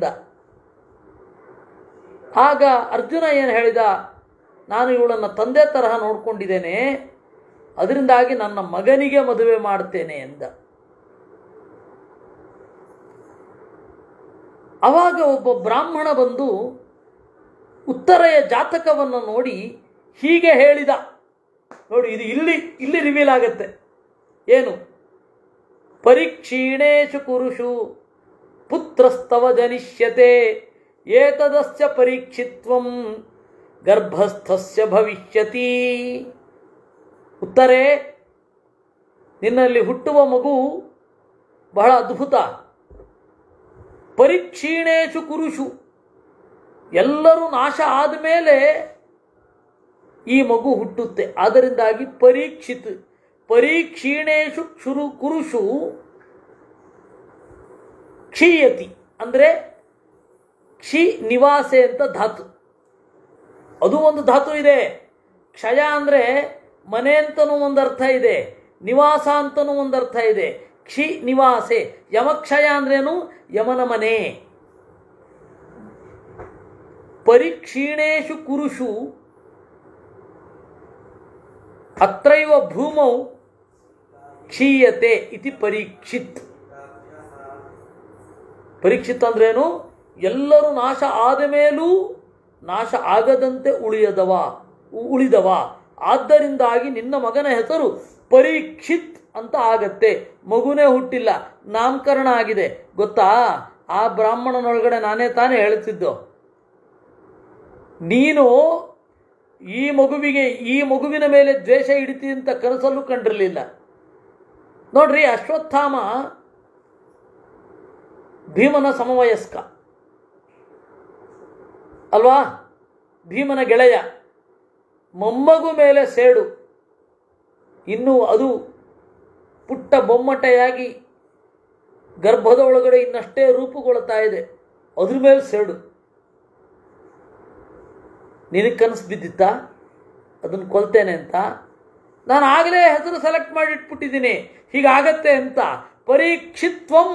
ಆಗ ಅರ್ಜುನ ಏನು ಹೇಳಿದ ನಾನು ಇವಳನ್ನು ತಂದೆ ತರಹ ನೋಡ್ಕೊಂಡಿದ್ದೇನೆ ಅದರಿಂದಾಗಿ ನನ್ನ ಮಗನಿಗೆ ಮದುವೆ ಮಾಡ್ತೇನೆ ಎಂದ ಆವಾಗ ಒಬ್ಬ ಬ್ರಾಹ್ಮಣ ಬಂದು ಉತ್ತರೆಯ ಜಾತಕವನ್ನು ನೋಡಿ ಹೀಗೆ ಹೇಳಿದ ನೋಡಿ ಇದು ಇಲ್ಲಿ ಇಲ್ಲಿ ರಿವೀಲ್ ಆಗುತ್ತೆ ಏನು ಪರೀಕ್ಷೀಣೇಶು ಕುರುಷು ಪುತ್ರಸ್ತವ ಜನಿಷ್ಯತೆ ಏತದಸ್ಯ ಪರೀಕ್ಷಿತ್ವಂ ಗರ್ಭಸ್ಥಸ್ಯ ಭವಿಷ್ಯತಿ ಉತ್ತರೆ ನಿನ್ನಲ್ಲಿ ಹುಟ್ಟುವ ಮಗು ಬಹಳ ಅದ್ಭುತ ಪರೀಕ್ಷೀಣೇಶು ಕುರುಷು ಎಲ್ಲರೂ ನಾಶ ಆದಮೇಲೆ ಈ ಮಗು ಹುಟ್ಟುತ್ತೆ ಅದರಿಂದಾಗಿ ಪರೀಕ್ಷಿತ್ ಪರೀಕ್ಷೀಣೇಶು ಕ್ಷುರು ಕುರುಷು ಕ್ಷೀಯತಿ ಅಂದರೆ ಕ್ಷಿ ನಿವಾಸೆ ಅಂತ ಧಾತು ಅದು ಒಂದು ಧಾತು ಇದೆ ಕ್ಷಯ ಅಂದರೆ ಮನೆ ಅಂತನೂ ಒಂದು ಅರ್ಥ ಇದೆ ನಿವಾಸ ಅಂತನೂ ಒಂದು ಅರ್ಥ ಇದೆ ಕ್ಷಿ ನಿವಾಸೆ ಯಮಕ್ಷಯ ಅಂದ್ರೇನು ಯಮನ ಮನೆ ಪರಿಕ್ಷೀಣೇಶು ಕುರುಷು ಅತ್ರೈವ ಭೂಮೌ ಕ್ಷೀಯತೆ ಇತಿ ಪರೀಕ್ಷಿತ್ ಪರೀಕ್ಷಿತ್ ಅಂದ್ರೇನು ಎಲ್ಲರೂ ನಾಶ ಆದ ಮೇಲೂ ನಾಶ ಆಗದಂತೆ ಉಳಿಯದವ ಉ- ಉಳಿದವ ಆದ್ದರಿಂದಾಗಿ ನಿನ್ನ ಮಗನ ಹೆಸರು ಪರೀಕ್ಷಿತ್ ಅಂತ ಆಗತ್ತೆ ಮಗುನೇ ಹುಟ್ಟಿಲ್ಲ ನಾಮಕರಣ ಆಗಿದೆ ಗೊತ್ತಾ ಆ ಬ್ರಾಹ್ಮಣನೊಳಗಡೆ ನಾನೇ ತಾನೇ ಹೇಳ್ತಿದ್ದು ನೀನು ಈ ಮಗುವಿಗೆ ಈ ಮಗುವಿನ ಮೇಲೆ ದ್ವೇಷ ಹಿಡಿತಿ ಅಂತ ಕನಸಲ್ಲೂ ಕಂಡಿರಲಿಲ್ಲ ನೋಡ್ರಿ ಅಶ್ವತ್ಥಾಮ ಭೀಮನ ಸಮವಯಸ್ಕ ಅಲ್ವಾ ಭೀಮನ ಗೆಳೆಯ ಮೊಮ್ಮಗು ಮೇಲೆ ಸೇಡು ಇನ್ನು ಅದು ಪುಟ್ಟ ಬೊಮ್ಮಟೆಯಾಗಿ ಗರ್ಭದ ಒಳಗಡೆ ಇನ್ನಷ್ಟೇ ರೂಪುಗೊಳ್ತಾ ಇದೆ ಅದ್ರ ಮೇಲೆ ಸೇಡು ನಿನಗೆ ಕನಸು ಬಿದ್ದಿತ್ತಾ ಅದನ್ನು ಕೊಲ್ತೇನೆ ಅಂತ ನಾನು ಆಗಲೇ ಹೆಸರು ಸೆಲೆಕ್ಟ್ ಮಾಡಿ ಇಟ್ಬಿಟ್ಟಿದ್ದೀನಿ ಹೀಗಾಗತ್ತೆ ಅಂತ ಪರೀಕ್ಷಿತ್ವಂ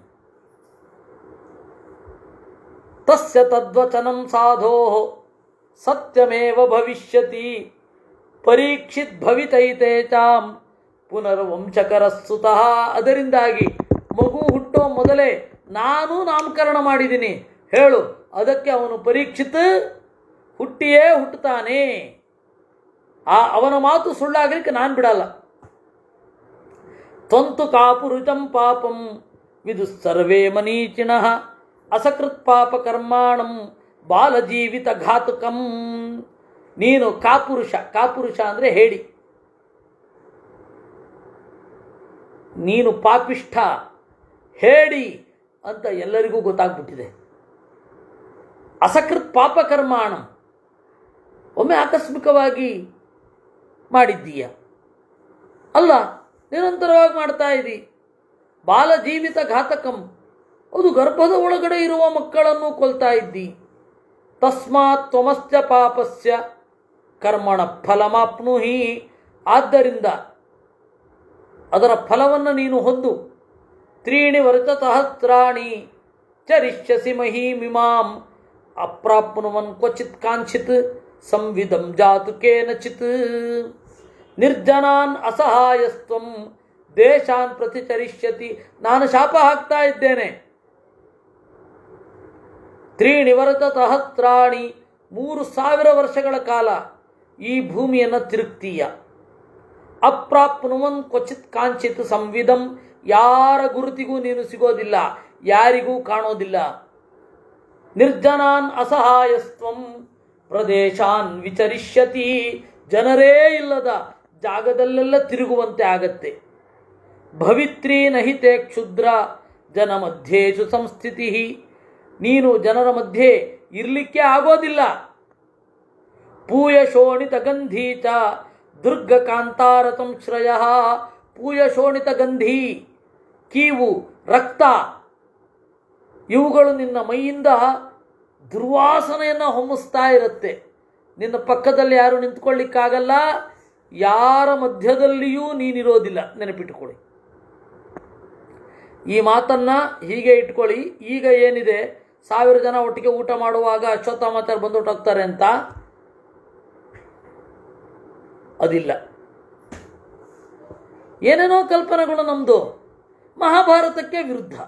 ತಸ್ಯ ತದ್ವಚನಂ ಸಾಧೋ ಸತ್ಯಮೇವ ಭವಿಷ್ಯತಿ ಪರೀಕ್ಷಿತ್ ಭವಿತೈತೆ ಚಾಂ ಪುನರ್ವಂಶಕರ ಸುತಃ ಅದರಿಂದಾಗಿ ಮಗು ಹುಟ್ಟೋ ಮೊದಲೇ ನಾನು ನಾಮಕರಣ ಮಾಡಿದ್ದೀನಿ ಹೇಳು ಅದಕ್ಕೆ ಅವನು ಪರೀಕ್ಷಿತ್ ಹುಟ್ಟಿಯೇ ಹುಟ್ಟುತ್ತಾನೆ ಆ ಅವನ ಮಾತು ಸುಳ್ಳಾಗಲಿಕ್ಕೆ ನಾನು ಬಿಡಲ್ಲ ತ್ವಂತು ಕಾಪುರುಜಂ ಪಾಪಂ ವಿದು ಸರ್ವೇ ಮನೀಚಿಣಃ ಅಸಕೃತ್ ಪಾಪ ಕರ್ಮಾಣಂ ಬಾಲಜೀವಿತ ಘಾತುಕಂ ನೀನು ಕಾಪುರುಷ ಕಾಪುರುಷ ಅಂದರೆ ಹೇಳಿ ನೀನು ಪಾಪಿಷ್ಠ ಹೇಳಿ ಅಂತ ಎಲ್ಲರಿಗೂ ಗೊತ್ತಾಗ್ಬಿಟ್ಟಿದೆ ಅಸಕೃತ್ ಪಾಪ ಕರ್ಮಾಣ ಒಮ್ಮೆ ಆಕಸ್ಮಿಕವಾಗಿ ಮಾಡಿದ್ದೀಯ ಅಲ್ಲ ನಿರಂತರವಾಗಿ ಮಾಡ್ತಾ ಇದ್ದಿ ಬಾಲ ಜೀವಿತ ಘಾತಕಂ ಅದು ಗರ್ಭದ ಒಳಗಡೆ ಇರುವ ಮಕ್ಕಳನ್ನು ಕೊಲ್ತಾ ಇದ್ದಿ ತಸ್ಮಾತ್ ತ್ವಮಸ್ಯ ಪಾಪಸ್ಯ ಕರ್ಮಣ ಫಲಮಾಪ್ನುಹಿ ಆದ್ದರಿಂದ ಅದರ ಫಲವನ್ನು ನೀನು ಹೊಂದು ತ್ರೀಣಿ ವರ್ತ ಸಹಸ್ರಾಣಿ ಚರಿಷ್ಯಸಿ ಮಹೀಮಿಮಾಂ ಅಪ್ರಾಪ್ನುವನ್ ಕ್ವಚಿತ್ ಕಾಂಚಿತ್ ಸಂವಿಧಂ ಜಾತು ಕೇನಚಿತ್ ನಿರ್ಜನಾನ್ ಅಸಹಾಯಸ್ತ್ವಂ ದೇಶಾನ್ ಪ್ರತಿಚರಿಷ್ಯತಿ ನಾನು ಶಾಪ ಹಾಕ್ತಾ ಇದ್ದೇನೆ ತ್ರೀಣಿ ವರತ ಸಹಸ್ರಾಣಿ ಮೂರು ಸಾವಿರ ವರ್ಷಗಳ ಕಾಲ ಈ ಭೂಮಿಯನ್ನು ತಿರುಗ್ತೀಯ ಅಪ್ರಾಪ್ನುವನ್ ಕ್ವಚಿತ್ ಕಾಂಚಿತ್ ಸಂವಿಧಂ ಯಾರ ಗುರುತಿಗೂ ನೀನು ಸಿಗೋದಿಲ್ಲ ಯಾರಿಗೂ ಕಾಣೋದಿಲ್ಲ ನಿರ್ಜನಾನ್ ಅಸಹಾಯಸ್ತ್ವಂ ಪ್ರದೇಶಾನ್ ವಿಚರಿಷ್ಯತಿ ಜನರೇ ಇಲ್ಲದ ಜಾಗದಲ್ಲೆಲ್ಲ ತಿರುಗುವಂತೆ ಆಗತ್ತೆ ಭವಿತ್ರಿ ನಹಿತೆ ಕ್ಷುದ್ರ ಜನ ಮಧ್ಯೇಶು ಸಂಸ್ಥಿತಿ ನೀನು ಜನರ ಮಧ್ಯೆ ಇರಲಿಕ್ಕೆ ಆಗೋದಿಲ್ಲ ಪೂಯ ಶೋಣಿತ ಗಂಧಿ ಚ ದುರ್ಗ ಕಾಂತಾರತಂ ಶ್ರಯ ಪೂಯ ಶೋಣಿತ ಗಂಧಿ ಕೀವು ರಕ್ತ ಇವುಗಳು ನಿನ್ನ ಮೈಯಿಂದ ದುರ್ವಾಸನೆಯನ್ನು ಹೊಮ್ಮಿಸ್ತಾ ಇರುತ್ತೆ ನಿನ್ನ ಪಕ್ಕದಲ್ಲಿ ಯಾರು ನಿಂತ್ಕೊಳ್ಳಿಕ್ಕಾಗಲ್ಲ ಯಾರ ಮಧ್ಯದಲ್ಲಿಯೂ ನೀನಿರೋದಿಲ್ಲ ನೆನಪಿಟ್ಟುಕೊಳ್ಳಿ ಈ ಮಾತನ್ನ ಹೀಗೆ ಇಟ್ಕೊಳ್ಳಿ ಈಗ ಏನಿದೆ ಸಾವಿರ ಜನ ಒಟ್ಟಿಗೆ ಊಟ ಮಾಡುವಾಗ ಅಶ್ವತ್ಥಾಮಾಚಾರ ಬಂದು ಹೋಗ್ತಾರೆ ಅಂತ ಅದಿಲ್ಲ ಏನೇನೋ ಕಲ್ಪನೆಗಳು ನಮ್ಮದು ಮಹಾಭಾರತಕ್ಕೆ ವಿರುದ್ಧ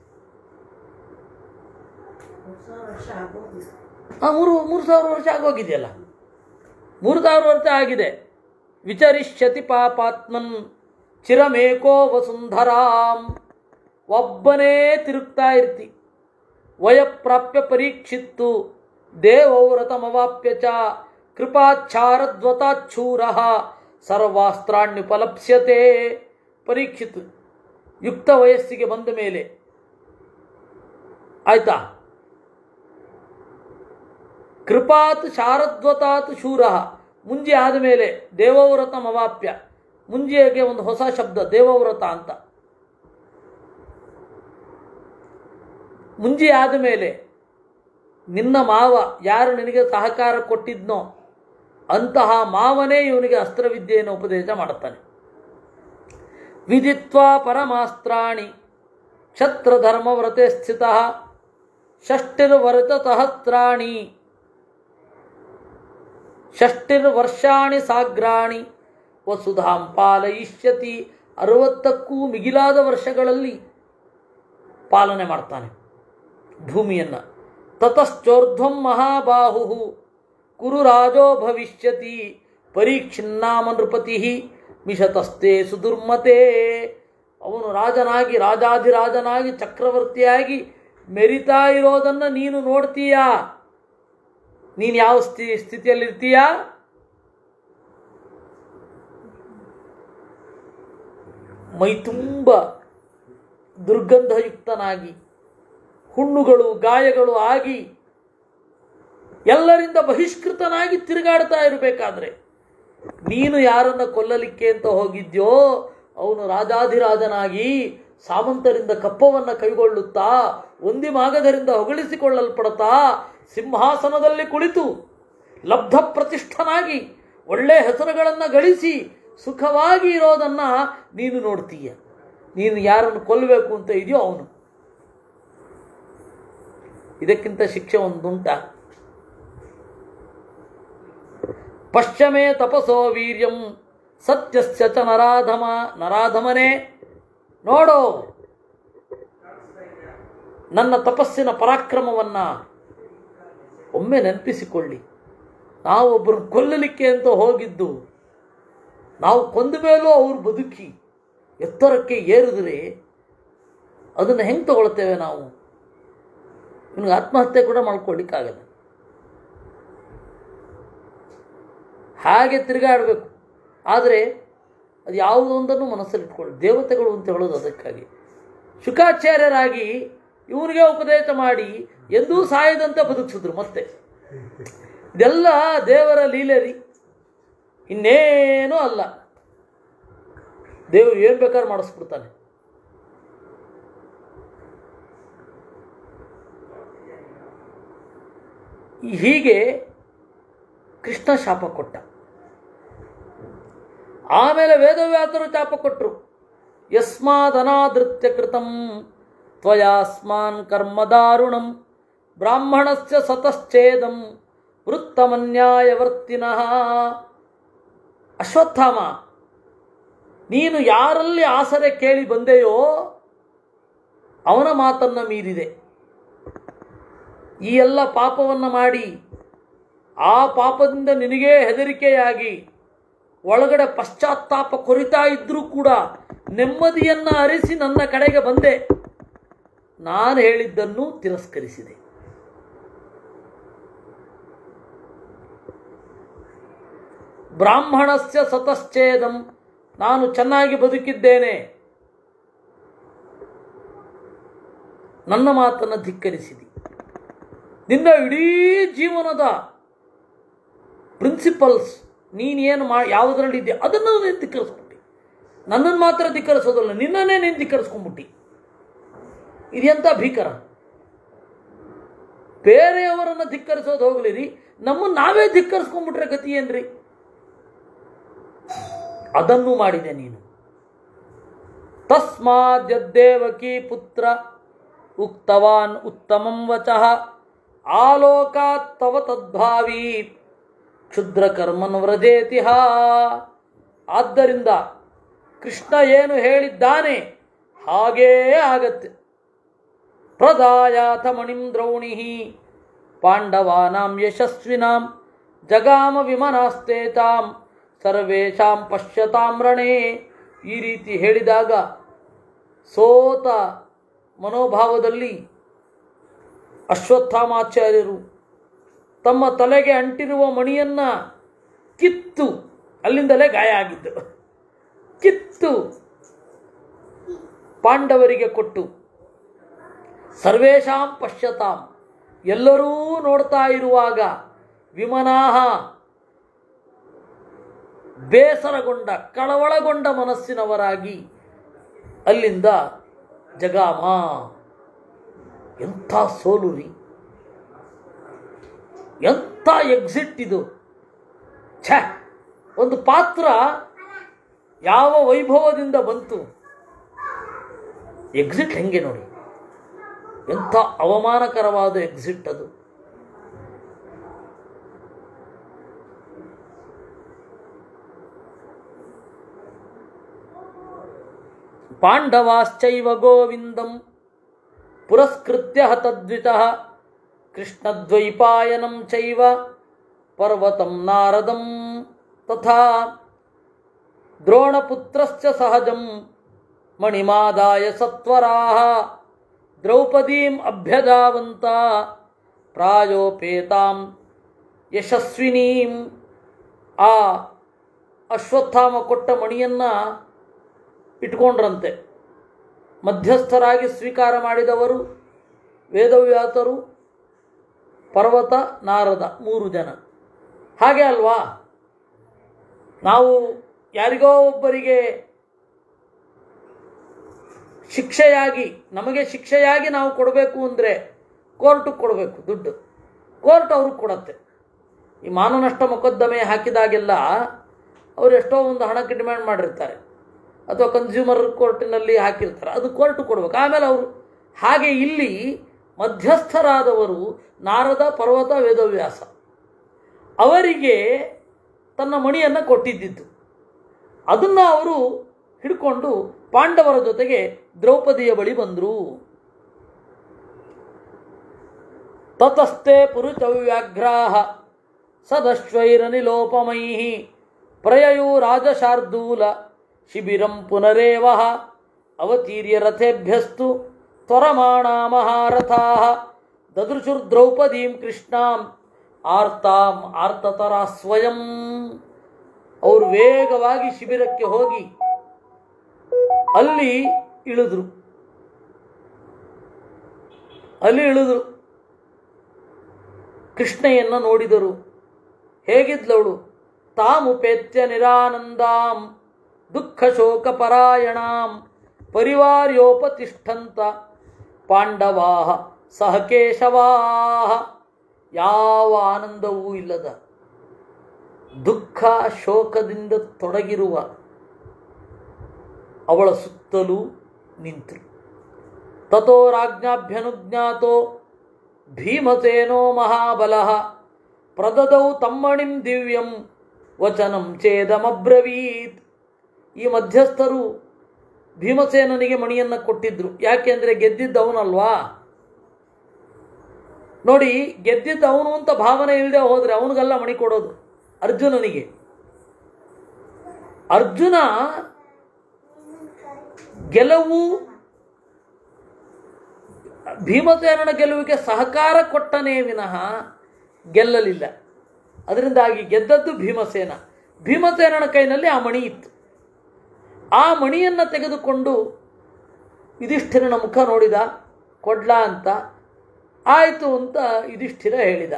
ಆ, ಮೂರು ಮೂರು ಸಾವಿರ ವರ್ಷ ಆಗೋಗಿದೆಯಲ್ಲ ಮೂರು ಸಾವಿರ ವರ್ಷ ಆಗಿದೆ ವಿಚರಿಷ್ಯತಿ ಪಾಪಾತ್ಮನ್ ಚಿರಮೇಕೋ ವಸುಂಧರಾಂ ಒಬ್ಬನೇ ತಿರುಗ್ತಾ ಇರ್ತಿ ವಯಪ್ರಾಪ್ಯ ಪರೀಕ್ಷಿತ್ತು ದೇವವ್ರತಮವಾಪ್ಯ ಚ ಕೃಪಾಚ್ಛಾರದ್ವತಾಚ್ಛೂರ ಸರ್ವಾಸ್ತ್ರಾಣ್ಯುಪಲಪ್ಸ್ಯತೆ ಪರೀಕ್ಷಿತ್ ಯುಕ್ತ ವಯಸ್ಸಿಗೆ ಬಂದ ಮೇಲೆ ಆಯ್ತಾ ಕೃಪಾತ್ ಶಾರದ್ವತಾತ್ ಶೂರ ಮುಂಜಿ ಆದಮೇಲೆ ದೇವವ್ರತ ಮವಾಪ್ಯ ಮುಂಜಿಗೆ ಒಂದು ಹೊಸ ಶಬ್ದ ದೇವವ್ರತ ಅಂತ ಮುಂಜಿ ಆದಮೇಲೆ ನಿನ್ನ ಮಾವ ಯಾರು ನಿನಗೆ ಸಹಕಾರ ಕೊಟ್ಟಿದ್ನೋ ಅಂತಹ ಮಾವನೇ ಇವನಿಗೆ ಅಸ್ತ್ರವಿದ್ಯೆಯನ್ನು ಉಪದೇಶ ಮಾಡುತ್ತಾನೆ ವಿದಿತ್ವಾ ಪರಮಾಸ್ತ್ರಾಣಿ ಕ್ಷತ್ರಧರ್ಮವ್ರತೆ ಸ್ಥಿತ ಷಷ್ಟಿರ್ವರತ ಸಹಸ್ರಾಣಿ ಷಷ್ಟಿರ್ವರ್ಷಾಣಿ ಸಾಗ್ರಾಣಿ ವಸುಧಾಂ ಪಾಲಯಿಷ್ಯತಿ ಅರವತ್ತಕ್ಕೂ ಮಿಗಿಲಾದ ವರ್ಷಗಳಲ್ಲಿ ಪಾಲನೆ ಮಾಡ್ತಾನೆ ಭೂಮಿಯನ್ನು ತತಶ್ಚೋರ್ಧ್ವಂ ಮಹಾಬಾಹು ಕುರು ರಾಜೋ ಭವಿಷ್ಯತಿ ಪರೀಕ್ಷಿನ್ನಾಮ ನೃಪತಿ ಮಿಷತಸ್ತೆ ಸುದುರ್ಮತೆ ಅವನು ರಾಜನಾಗಿ ರಾಜಾಧಿರಾಜನಾಗಿ ಚಕ್ರವರ್ತಿಯಾಗಿ ಮೆರಿತಾ ಇರೋದನ್ನು ನೀನು ನೋಡ್ತೀಯಾ ನೀನು ಯಾವ ಸ್ಥಿ ಸ್ಥಿತಿಯಲ್ಲಿರ್ತೀಯಾ ಮೈತುಂಬ ದುರ್ಗಂಧಯುಕ್ತನಾಗಿ ಹುಣ್ಣುಗಳು ಗಾಯಗಳು ಆಗಿ ಎಲ್ಲರಿಂದ ಬಹಿಷ್ಕೃತನಾಗಿ ತಿರುಗಾಡ್ತಾ ಇರಬೇಕಾದ್ರೆ ನೀನು ಯಾರನ್ನ ಕೊಲ್ಲಲಿಕ್ಕೆ ಅಂತ ಹೋಗಿದ್ಯೋ ಅವನು ರಾಜಾಧಿರಾಜನಾಗಿ ಸಾಮಂತರಿಂದ ಕಪ್ಪವನ್ನ ಕೈಗೊಳ್ಳುತ್ತಾ ಒಂದಿ ಮಾಗಧರಿಂದ ಹೊಗಳಿಸಿಕೊಳ್ಳಲ್ಪಡುತ್ತಾ ಸಿಂಹಾಸನದಲ್ಲಿ ಕುಳಿತು ಲಬ್ಧ ಪ್ರತಿಷ್ಠನಾಗಿ ಒಳ್ಳೆ ಹೆಸರುಗಳನ್ನು ಗಳಿಸಿ ಸುಖವಾಗಿ ಇರೋದನ್ನ ನೀನು ನೋಡ್ತೀಯ ನೀನು ಯಾರನ್ನು ಕೊಲ್ಲಬೇಕು ಅಂತ ಇದೆಯೋ ಅವನು ಇದಕ್ಕಿಂತ ಶಿಕ್ಷೆ ಒಂದುಂಟ ಪಶ್ಚಮೇ ತಪಸೋ ವೀರ್ಯಂ ಸತ್ಯಸ್ಯ ಚ ನರಾಧಮ ನರಾಧಮನೇ ನೋಡೋ ನನ್ನ ತಪಸ್ಸಿನ ಪರಾಕ್ರಮವನ್ನ ಒಮ್ಮೆ ನೆನಪಿಸಿಕೊಳ್ಳಿ ನಾವು ಒಬ್ಬರನ್ನು ಕೊಲ್ಲಲಿಕ್ಕೆ ಅಂತ ಹೋಗಿದ್ದು ನಾವು ಕೊಂದ ಮೇಲೂ ಅವ್ರು ಬದುಕಿ ಎತ್ತರಕ್ಕೆ ಏರಿದ್ರೆ ಅದನ್ನು ಹೆಂಗೆ ತಗೊಳ್ತೇವೆ ನಾವು ನಿಮ್ಗೆ ಆತ್ಮಹತ್ಯೆ ಕೂಡ ಮಾಡ್ಕೊಳ್ಳಿಕ್ಕಾಗಲ್ಲ ಹಾಗೆ ತಿರುಗಾಡಬೇಕು ಆದರೆ ಅದು ಯಾವುದೊಂದನ್ನು ಮನಸ್ಸಲ್ಲಿಟ್ಕೊಳ್ಳಿ ದೇವತೆಗಳು ಅಂತ ಹೇಳೋದು ಅದಕ್ಕಾಗಿ ಶುಕಾಚಾರ್ಯರಾಗಿ ಇವನಿಗೆ ಉಪದೇಶ ಮಾಡಿ ಎಂದೂ ಸಾಯದಂತೆ ಬದುಕಿಸಿದ್ರು ಮತ್ತೆ ಇದೆಲ್ಲ ದೇವರ ಲೀಲೆ ರೀ ಇನ್ನೇನೂ ಅಲ್ಲ ದೇವರು ಏನು ಬೇಕಾದ್ರೂ ಮಾಡಿಸ್ಬಿಡ್ತಾನೆ ಹೀಗೆ ಕೃಷ್ಣ ಶಾಪ ಕೊಟ್ಟ ಆಮೇಲೆ ವೇದವ್ಯಾಸರು ಶಾಪ ಕೊಟ್ಟರು ಯಸ್ಮಾದನಾದೃತ್ಯ ಕೃತಂ ತ್ವಯಾಸ್ಮಾನ್ ಕರ್ಮ ದಾರುಣಂ ಬ್ರಾಹ್ಮಣಸ್ಯ ಸತಶ್ಚೇದಂ ವೃತ್ತಮನ್ಯಾಯವರ್ತಿನಃ ಅಶ್ವತ್ಥಾಮ ನೀನು ಯಾರಲ್ಲಿ ಆಸರೆ ಕೇಳಿ ಬಂದೆಯೋ ಅವನ ಮಾತನ್ನು ಮೀರಿದೆ ಈ ಎಲ್ಲ ಪಾಪವನ್ನು ಮಾಡಿ ಆ ಪಾಪದಿಂದ ನಿನಗೇ ಹೆದರಿಕೆಯಾಗಿ ಒಳಗಡೆ ಪಶ್ಚಾತ್ತಾಪ ಕೊರಿತಾ ಇದ್ರೂ ಕೂಡ ನೆಮ್ಮದಿಯನ್ನು ಅರಿಸಿ ನನ್ನ ಕಡೆಗೆ ಬಂದೆ ನಾನು ಹೇಳಿದ್ದನ್ನು ತಿರಸ್ಕರಿಸಿದೆ ಬ್ರಾಹ್ಮಣಸ್ಯ ಸತಶ್ಚೇದಂ ನಾನು ಚೆನ್ನಾಗಿ ಬದುಕಿದ್ದೇನೆ ನನ್ನ ಮಾತನ್ನು ಧಿಕ್ಕರಿಸಿದಿ ನಿನ್ನ ಇಡೀ ಜೀವನದ ಪ್ರಿನ್ಸಿಪಲ್ಸ್ ನೀನೇನು ಮಾ ಯಾವುದರಲ್ಲಿ ಇದೆಯಾ ಅದನ್ನು ನೀನು ಧಿಕ್ಕರಿಸ್ಬಿಟ್ಟಿ ನನ್ನನ್ನು ಮಾತ್ರ ಧಿಕ್ಕರಿಸೋದಲ್ಲ ನಿನ್ನನ್ನೇ ನೀನು ಧಿಕ್ಕರಿಸ್ಕೊಂಡ್ಬಿಟ್ಟಿ ಇದೆಂಥ ಭೀಕರ ಬೇರೆಯವರನ್ನು ಧಿಕ್ಕರಿಸೋದು ಹೋಗ್ಲಿರಿ ನಮ್ಮನ್ನು ನಾವೇ ಧಿಕ್ಕರಿಸ್ಕೊಂಡ್ಬಿಟ್ರೆ ಗತಿ ಏನ್ರಿ ಅದನ್ನು ಮಾಡಿದೆ ನೀನು ತಸ್ಮಾದ್ಯದ್ದೇವಕಿ ಪುತ್ರ ಉಕ್ತವಾನ್ ಉತ್ತಮಂ ವಚಃ ಆಲೋಕಾತ್ ತವ ತದ್ಭಾವಿ ಕ್ಷುದ್ರ ಕರ್ಮನ್ ವ್ರಜೇತಿಹ ಆದ್ದರಿಂದ ಕೃಷ್ಣ ಏನು ಹೇಳಿದ್ದಾನೆ ಹಾಗೇ ಆಗತ್ತೆ ಪ್ರದಾಯಾಥ ಮಣಿಂ ದ್ರೌಣಿ ಪಾಂಡವಾನಾಂ ಯಶಸ್ವಿನಾಂ ಜಗಾಮ ವಿಮನಾಸ್ತೇತಾಂ ಸರ್ವೇಷಾಂ ಪಶ್ಯತಾಂ ರಣೇ ಈ ರೀತಿ ಹೇಳಿದಾಗ ಸೋತ ಮನೋಭಾವದಲ್ಲಿ ಅಶ್ವತ್ಥಾಮಾಚಾರ್ಯರು ತಮ್ಮ ತಲೆಗೆ ಅಂಟಿರುವ ಮಣಿಯನ್ನು ಕಿತ್ತು ಅಲ್ಲಿಂದಲೇ ಗಾಯ ಆಗಿದ್ದು ಕಿತ್ತು ಪಾಂಡವರಿಗೆ ಕೊಟ್ಟು ಸರ್ವೇಷಾಂ ಪಶ್ಯತಾಂ ಎಲ್ಲರೂ ನೋಡ್ತಾ ಇರುವಾಗ ವಿಮನಾಹ ಬೇಸರಗೊಂಡ ಕಳವಳಗೊಂಡ ಮನಸ್ಸಿನವರಾಗಿ ಅಲ್ಲಿಂದ ಜಗಾಮ ಎಂಥ ಸೋಲು ರೀ ಎಂಥ ಎಕ್ಸಿಟ್ ಇದು ಛ ಒಂದು ಪಾತ್ರ ಯಾವ ವೈಭವದಿಂದ ಬಂತು ಎಕ್ಸಿಟ್ ಹೆಂಗೆ ನೋಡಿ ಎಂಥ ಅವಮಾನಕರವಾದ ಎಕ್ಸಿಟ್ ಅದು ಪಾಂಡವಾಶ್ಚೈವ ಗೋವಿಂದಂ ಪುರಸ್ಕೃತ್ಯ ಹತದ್ವಿತಃ ಕೃಷ್ಣದ್ವೈಪಾಯನಂ ಚೈವ ಪರ್ವತಂ ನಾರದಂ ತಥಾ ದ್ರೋಣಪುತ್ರಶ್ಚ ಸಹಜಂ ಮಣಿಮಾದಾಯ ಸತ್ವರಾಹ ದ್ರೌಪದೀಂ ಅಭ್ಯದಾವಂತ ಪ್ರಾಯೋಪೇತಾಂ ಯಶಸ್ವಿನೀಂ ಆ ಅಶ್ವತ್ಥಾಮ ಕೊಟ್ಟ ಮಣಿಯನ್ನು ಇಟ್ಕೊಂಡ್ರಂತೆ ಮಧ್ಯಸ್ಥರಾಗಿ ಸ್ವೀಕಾರ ಮಾಡಿದವರು ವೇದವ್ಯಾತರು ಪರ್ವತ ನಾರದ ಮೂರು ಜನ ಹಾಗೆ ಅಲ್ವಾ ನಾವು ಯಾರಿಗೋ ಒಬ್ಬರಿಗೆ ಶಿಕ್ಷೆಯಾಗಿ ನಮಗೆ ಶಿಕ್ಷೆಯಾಗಿ ನಾವು ಕೊಡಬೇಕು ಅಂದರೆ ಕೋರ್ಟಿಗೆ ಕೊಡಬೇಕು ದುಡ್ಡು ಕೋರ್ಟ್ ಅವ್ರಿಗೆ ಕೊಡತ್ತೆ ಈ ಮಾನನಷ್ಟ ಮೊಕದ್ದಮೆ ಹಾಕಿದಾಗೆಲ್ಲ ಅವರು ಎಷ್ಟೋ ಒಂದು ಹಣಕ್ಕೆ ಡಿಮ್ಯಾಂಡ್ ಮಾಡಿರ್ತಾರೆ ಅಥವಾ ಕನ್ಸ್ಯೂಮರ್ ಕೋರ್ಟಿನಲ್ಲಿ ಹಾಕಿರ್ತಾರೆ ಅದು ಕೋರ್ಟ್ ಕೊಡ್ಬೇಕು ಆಮೇಲೆ ಅವರು ಹಾಗೆ ಇಲ್ಲಿ ಮಧ್ಯಸ್ಥರಾದವರು ನಾರದ ಪರ್ವತ ವೇದವ್ಯಾಸ ಅವರಿಗೆ ತನ್ನ ಮಣಿಯನ್ನು ಕೊಟ್ಟಿದ್ದಿತ್ತು ಅದನ್ನು ಅವರು ಹಿಡ್ಕೊಂಡು ಪಾಂಡವರ ಜೊತೆಗೆ ದ್ರೌಪದಿಯ ಬಳಿ ಬಂದರು ತತಸ್ತೆ ಪುರುಚವ್ಯಾಘ್ರಾಹ ಸದಶ್ವೈರನಿಲೋಪಮೈ ಪ್ರಯಯು ರಾಜಶಾರ್ದೂಲ ಶಿಬಿರಂ ಪುನರೇವ ಅವತೀರ್ಯ ರಥೇಭ್ಯಸ್ತು ತ್ವರಮಾಣ ಮಹಾರಥಾ ದದೃಶುರ್ದ್ರೌಪದೀಂ ಕೃಷ್ಣಾಂ ಆರ್ತಾಂ ಆರ್ತತರ ಸ್ವಯಂ ಅವರು ವೇಗವಾಗಿ ಶಿಬಿರಕ್ಕೆ ಹೋಗಿ ಅಲ್ಲಿ ಇಳಿದ್ರು ಅಲ್ಲಿ ಇಳಿದ್ರು ಕೃಷ್ಣೆಯನ್ನು ನೋಡಿದರು ಹೇಗಿದ್ಲವಳು ತಾಮುಪೇತ್ಯ ನಿರಾನಂದಾಂ ದುಃಖ ಶೋಕ ಪರಾಯಣಾಂ ಪರಿವಾರ್ಯೋಪತಿಷ್ಠಂತ ಪಾಂಡವಾ ಸಹ ಕೇಶವಾ ಯಾವ ಆನಂದವೂ ಇಲ್ಲದ ದುಃಖ ಶೋಕದಿಂದ ತೊಡಗಿರುವ ಅವಳ ಸುತ್ತಲೂ ನಿಂತರು ತಥೋ ರಾಜ್ಞಾಭ್ಯನುಜ್ಞಾತೋ ಭೀಮಸೇನೋ ಮಹಾಬಲ ಪ್ರದದೌ ತಮ್ಮಣಿಂ ದಿವ್ಯಂ ವಚನಂ ಛೇದಮಬ್ರವೀತ್ ಈ ಮಧ್ಯಸ್ಥರು ಭೀಮಸೇನನಿಗೆ ಮಣಿಯನ್ನು ಕೊಟ್ಟಿದ್ರು ಯಾಕೆಂದರೆ ಗೆದ್ದಿದ್ದ ಅವನಲ್ವಾ ನೋಡಿ ಗೆದ್ದಿದ್ದ ಅವನು ಅಂತ ಭಾವನೆ ಇಲ್ಲದೆ ಹೋದರೆ ಅವನಿಗೆಲ್ಲ ಮಣಿ ಕೊಡೋದು ಅರ್ಜುನನಿಗೆ ಅರ್ಜುನ ಗೆಲುವು ಭೀಮಸೇನನ ಗೆಲುವಿಗೆ ಸಹಕಾರ ಕೊಟ್ಟನೇ ವಿನಃ ಗೆಲ್ಲಲಿಲ್ಲ ಅದರಿಂದಾಗಿ ಗೆದ್ದದ್ದು ಭೀಮಸೇನ ಭೀಮಸೇನನ ಕೈನಲ್ಲಿ ಆ ಮಣಿ ಇತ್ತು ಆ ಮಣಿಯನ್ನು ತೆಗೆದುಕೊಂಡು ಯುಧಿಷ್ಠಿರನ ಮುಖ ನೋಡಿದ ಕೊಡ್ಲಾ ಅಂತ ಆಯಿತು ಅಂತ ಯುಧಿಷ್ಠಿರ ಹೇಳಿದ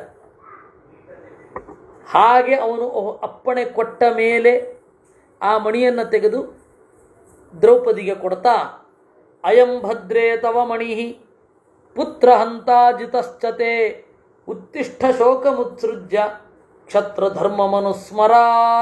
ಹಾಗೆ ಅವನು ಅಹ್- ಅಪ್ಪಣೆ ಕೊಟ್ಟ ಮೇಲೆ ಆ ಮಣಿಯನ್ನು ತೆಗೆದು ದ್ರೌಪದಿಗೆ ಕೊಡ್ತಾ ಅಯಂ ಭದ್ರೇ ತವ ಮಣಿ ಪುತ್ರ ಹಂತಾಜಿತಶ್ಚತೆ ಉತ್ತಿಷ್ಠ ಶೋಕಮುತ್ಸೃಜ್ಯ ಕ್ಷತ್ರಧರ್ಮಮನುಸ್ಮರ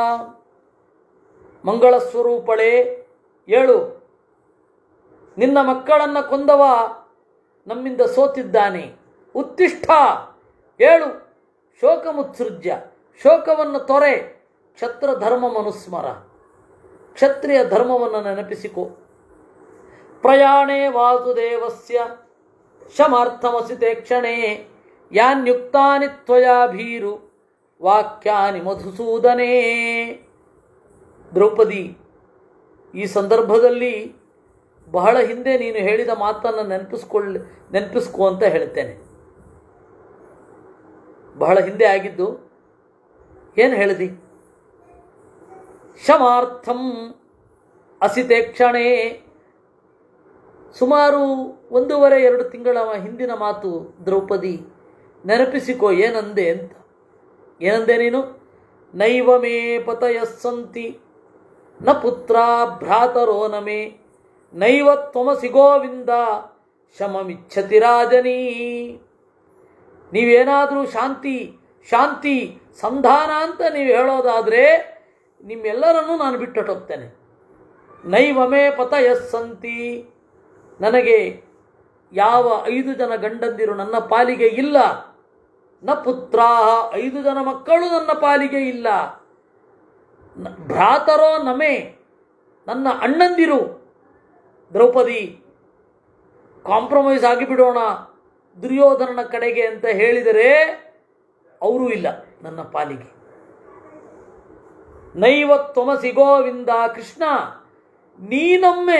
ಮಂಗಳ ಸ್ವರೂಪಳೇ ಏಳು ನಿನ್ನ ಮಕ್ಕಳನ್ನು ಕೊಂದವ ನಮ್ಮಿಂದ ಸೋತಿದ್ದಾನೆ ಉತ್ತಿಷ್ಠ ಏಳು ಶೋಕಮುತ್ಸೃಜ್ಯ ಶೋಕವನ್ನು ತೊರೆ ಕ್ಷತ್ರ ಧರ್ಮ ಮನುಸ್ಮರ ಕ್ಷತ್ರಿಯ ಧರ್ಮವನ್ನು ನೆನಪಿಸಿಕೊ ಪ್ರಯಾಣೇ ವಾಸುದೇವಸ್ಯ ಶಮಾರ್ಥಮಸಿತೆ ಕ್ಷಣೇ ಯಾನ್ಯುಕ್ತಾನಿ ತ್ವಯಾ ಭೀರು ವಾಕ್ಯಾನಿ ಮಧುಸೂದನೇ ದ್ರೌಪದಿ ಈ ಸಂದರ್ಭದಲ್ಲಿ ಬಹಳ ಹಿಂದೆ ನೀನು ಹೇಳಿದ ಮಾತನ್ನು ನೆನಪಿಸ್ಕೊಳ್ಳಿ ನೆನಪಿಸ್ಕೊ ಅಂತ ಹೇಳ್ತೇನೆ ಬಹಳ ಹಿಂದೆ ಆಗಿದ್ದು ಏನು ಹೇಳಿದಿ ಶಮಾರ್ಥಂ ಅಸಿತೆ ಕ್ಷಣೇ ಸುಮಾರು ಒಂದೂವರೆ ಎರಡು ತಿಂಗಳ ಹಿಂದಿನ ಮಾತು ದ್ರೌಪದಿ ನೆನಪಿಸಿಕೋ ಏನಂದೆ ಅಂತ ಏನಂದೆ ನೀನು ನೈವ ಮೇ ಪತಯಸ್ಸಂತಿ ನ ಪುತ್ರ ಭ್ರಾತರೋ ನಮೇ ನೈವ ತ್ವಮಸಿ ಗೋವಿಂದ ಶಮಮಿಚ್ಛತಿ ರಾಜನೀ ನೀವೇನಾದರೂ ಶಾಂತಿ ಶಾಂತಿ ಸಂಧಾನ ಅಂತ ನೀವು ಹೇಳೋದಾದರೆ ನಿಮ್ಮೆಲ್ಲರನ್ನೂ ನಾನು ಬಿಟ್ಟೊಟ್ಟೋಗ್ತೇನೆ ನೈವಮೇ ಪತಯಸ್ಸಂತಿ ನನಗೆ ಯಾವ ಐದು ಜನ ಗಂಡಂದಿರು ನನ್ನ ಪಾಲಿಗೆ ಇಲ್ಲ ನ ಪುತ್ರಾಹ ಐದು ಜನ ಮಕ್ಕಳು ನನ್ನ ಪಾಲಿಗೆ ಇಲ್ಲ ನ- ಭ್ರಾತರೋ ನಮೆ ನನ್ನ ಅಣ್ಣಂದಿರು ದ್ರೌಪದಿ ಕಾಂಪ್ರಮೈಸ್ ಆಗಿಬಿಡೋಣ ದುರ್ಯೋಧನನ ಕಡೆಗೆ ಅಂತ ಹೇಳಿದರೆ ಅವರೂ ಇಲ್ಲ ನನ್ನ ಪಾಲಿಗೆ ನೈವ ತ್ವಮಸಿ ಗೋವಿಂದ ಕೃಷ್ಣ ನೀನೊಮ್ಮೆ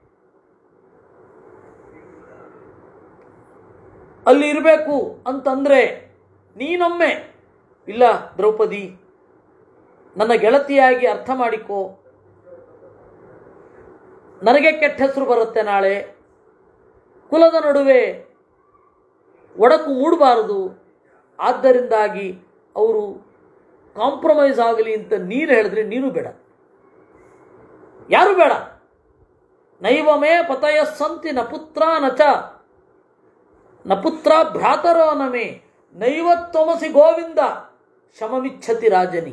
ಅಲ್ಲಿ ಇರಬೇಕು ಅಂತಂದ್ರೆ ನೀನೊಮ್ಮೆ ಇಲ್ಲ ದ್ರೌಪದಿ ನನ್ನ ಗೆಳತಿಯಾಗಿ ಅರ್ಥ ಮಾಡಿಕೋ ನನಗೆ ಕೆಟ್ಟ ಹೆಸರು ಬರುತ್ತೆ ನಾಳೆ ಕುಲದ ನಡುವೆ ಒಡಕು ಮೂಡಬಾರದು ಆದ್ದರಿಂದಾಗಿ ಅವರು ಕಾಂಪ್ರಮೈಸ್ ಆಗಲಿ ಅಂತ ನೀನು ಹೇಳಿದ್ರೆ ನೀನು ಬೇಡ ಯಾರು ಬೇಡ ನೈವಮೇ ಪತಯಸ್ಸಂತಿ ನ ಪುತ್ರ ನಚ ನ ಪುತ್ರ ಭ್ರಾತರೋ ನಮೇ ನೈವ ತ್ವಮಸಿ ಗೋವಿಂದ ಶಮವಿಚ್ಛತಿ ರಾಜನಿ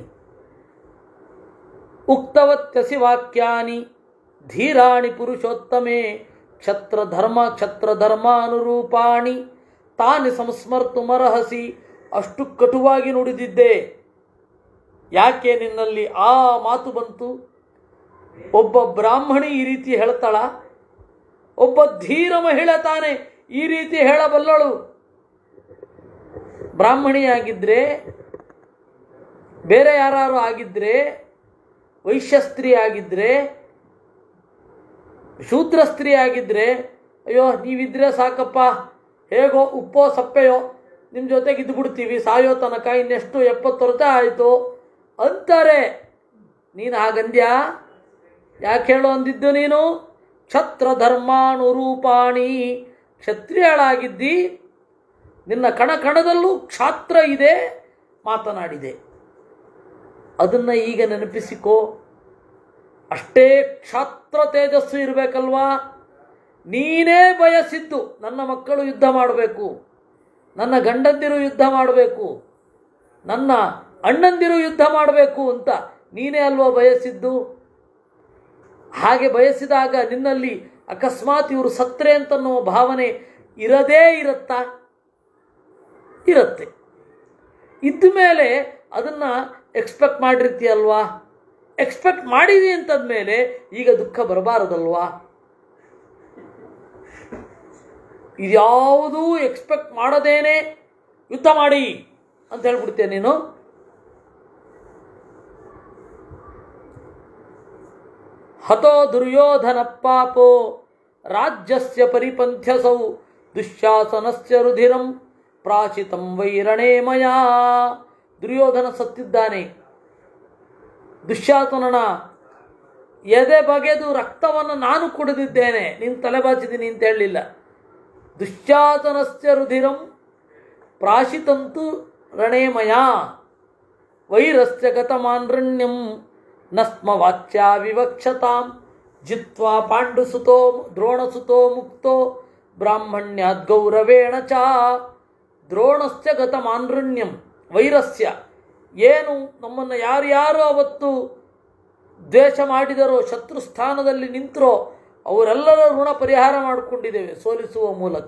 ಉಕ್ತವತ್ಯಸಿ ವಾಕ್ಯಾನಿ ಧೀರಾಣಿ ಪುರುಷೋತ್ತಮೇ ಕ್ಷತ್ರಧರ್ಮ ಕ್ಷತ್ರಧರ್ಮಾನುರೂಪಾಣಿ ತಾನಿ ಸಂಸ್ಮರ್ತುಮರ್ಹಸಿ ಅಷ್ಟು ಕಟುವಾಗಿ ನುಡಿದಿದ್ದೆ ಯಾಕೆ ನಿನ್ನಲ್ಲಿ ಆ ಮಾತು ಬಂತು ಒಬ್ಬ ಬ್ರಾಹ್ಮಣಿ ಈ ರೀತಿ ಹೇಳ್ತಾಳ ಒಬ್ಬ ಧೀರ ಮಹಿಳೆ ತಾನೆ ಈ ರೀತಿ ಹೇಳಬಲ್ಲಳು ಬ್ರಾಹ್ಮಣಿಯಾಗಿದ್ದರೆ ಬೇರೆ ಯಾರು ಆಗಿದ್ದರೆ ವೈಶ್ಯ ಸ್ತ್ರೀ ಆಗಿದ್ದರೆ ಶೂದ್ರ ಸ್ತ್ರೀ ಆಗಿದ್ದರೆ ಅಯ್ಯೋ ನೀವಿದ್ರೆ ಸಾಕಪ್ಪ ಹೇಗೋ ಉಪ್ಪೋ ಸಪ್ಪೆಯೋ ನಿಮ್ಮ ಜೊತೆಗೆ ಇದ್ದು ಬಿಡ್ತೀವಿ ಸಾಯೋ ತನಕ ಇನ್ನೆಷ್ಟು ಎಪ್ಪತ್ತು ವರ್ಷ ಆಯಿತು ಅಂತಾರೆ ನೀನು ಹಾಗಂದ್ಯಾ ಯಾಕೆ ಹೇಳೋ ಅಂದಿದ್ದು ನೀನು ಕ್ಷತ್ರ ಧರ್ಮಾನುರೂಪಾಣಿ ಕ್ಷತ್ರಿಯಳಾಗಿದ್ದಿ ನಿನ್ನ ಕಣ ಕಣದಲ್ಲೂ ಕ್ಷಾತ್ರ ಇದೆ ಮಾತನಾಡಿದೆ ಅದನ್ನು ಈಗ ನೆನಪಿಸಿಕೋ ಅಷ್ಟೇ ಕ್ಷಾತ್ರ ತೇಜಸ್ಸು ಇರಬೇಕಲ್ವಾ ನೀನೇ ಬಯಸಿದ್ದು ನನ್ನ ಮಕ್ಕಳು ಯುದ್ಧ ಮಾಡಬೇಕು ನನ್ನ ಗಂಡಂದಿರು ಯುದ್ಧ ಮಾಡಬೇಕು ನನ್ನ ಅಣ್ಣಂದಿರು ಯುದ್ಧ ಮಾಡಬೇಕು ಅಂತ ನೀನೇ ಅಲ್ವಾ ಬಯಸಿದ್ದು ಹಾಗೆ ಬಯಸಿದಾಗ ನಿನ್ನಲ್ಲಿ ಅಕಸ್ಮಾತ್ ಇವರು ಸತ್ರೆ ಅಂತನ್ನುವ ಭಾವನೆ ಇರದೇ ಇರುತ್ತಾ ಇರುತ್ತೆ ಇದ್ದ ಮೇಲೆ ಅದನ್ನು ಎಕ್ಸ್ಪೆಕ್ಟ್ ಮಾಡಿರ್ತೀಯಲ್ವಾ ಎಕ್ಸ್ಪೆಕ್ಟ್ ಮಾಡಿದಿ ಅಂತಂದಮೇಲೆ ಈಗ ದುಃಖ ಬರಬಾರದಲ್ವಾ ಇದ್ಯಾವುದೂ ಎಕ್ಸ್ಪೆಕ್ಟ್ ಮಾಡದೇನೆ ಯುದ್ಧ ಮಾಡಿ ಅಂತ ಹೇಳ್ಬಿಡ್ತೀಯ ನೀನು ಹತೋ ದುರ್ಯೋಧನ ಪಾಪೋ ರಾಜ್ಯಸ್ಯ ಪರಿಪಂಥ್ಯಸೌ ದುಶ್ಯಾಸನಸ್ಯ ರುಧಿರಂ ಪ್ರಾಚಿತಂ ವೈರಣೇ ಮಯಾ ದುರ್ಯೋಧನ ಸತ್ತಿದ್ದಾನೆ ದುಶ್ಯಾಸನನ ಎದೆ ಬಗೆದು ರಕ್ತವನ್ನು ನಾನು ಕುಡಿದಿದ್ದೇನೆ ನೀನು ತಲೆಬಾಚಿದ್ದೀನಿ ಅಂತ ಹೇಳಲಿಲ್ಲ ದುಶ್ಯಾಸನಸ್ಯ ರುಧಿರಂ ಪ್ರಾಶಿತಂತು ರಣೇಮಯ ವೈರಸ್ಯ ಗತಮಾನ್ರಣ್ಯಂ ನಸ್ಮ ವಾಚ್ಯ ವಿವಕ್ಷತಾಂ ಜಿತ್ವಾ ಪಾಂಡುಸುತೋ ದ್ರೋಣಸುತೋ ಮುಕ್ತೋ ಬ್ರಾಹ್ಮಣ್ಯಾದ್ ಗೌರವೇಣ ಚ ದ್ರೋಣಸ್ಯ ಗತಮಾನ್ರಣ್ಯಂ ವೈರಸ್ಯ ಏನು ನಮ್ಮನ್ನು ಯಾರ್ಯಾರು ಅವತ್ತು ದ್ವೇಷ ಮಾಡಿದರೋ ಶತ್ರು ಸ್ಥಾನದಲ್ಲಿ ನಿಂತರೋ ಅವರೆಲ್ಲರ ಋಣ ಪರಿಹಾರ ಮಾಡಿಕೊಂಡಿದ್ದೇವೆ ಸೋಲಿಸುವ ಮೂಲಕ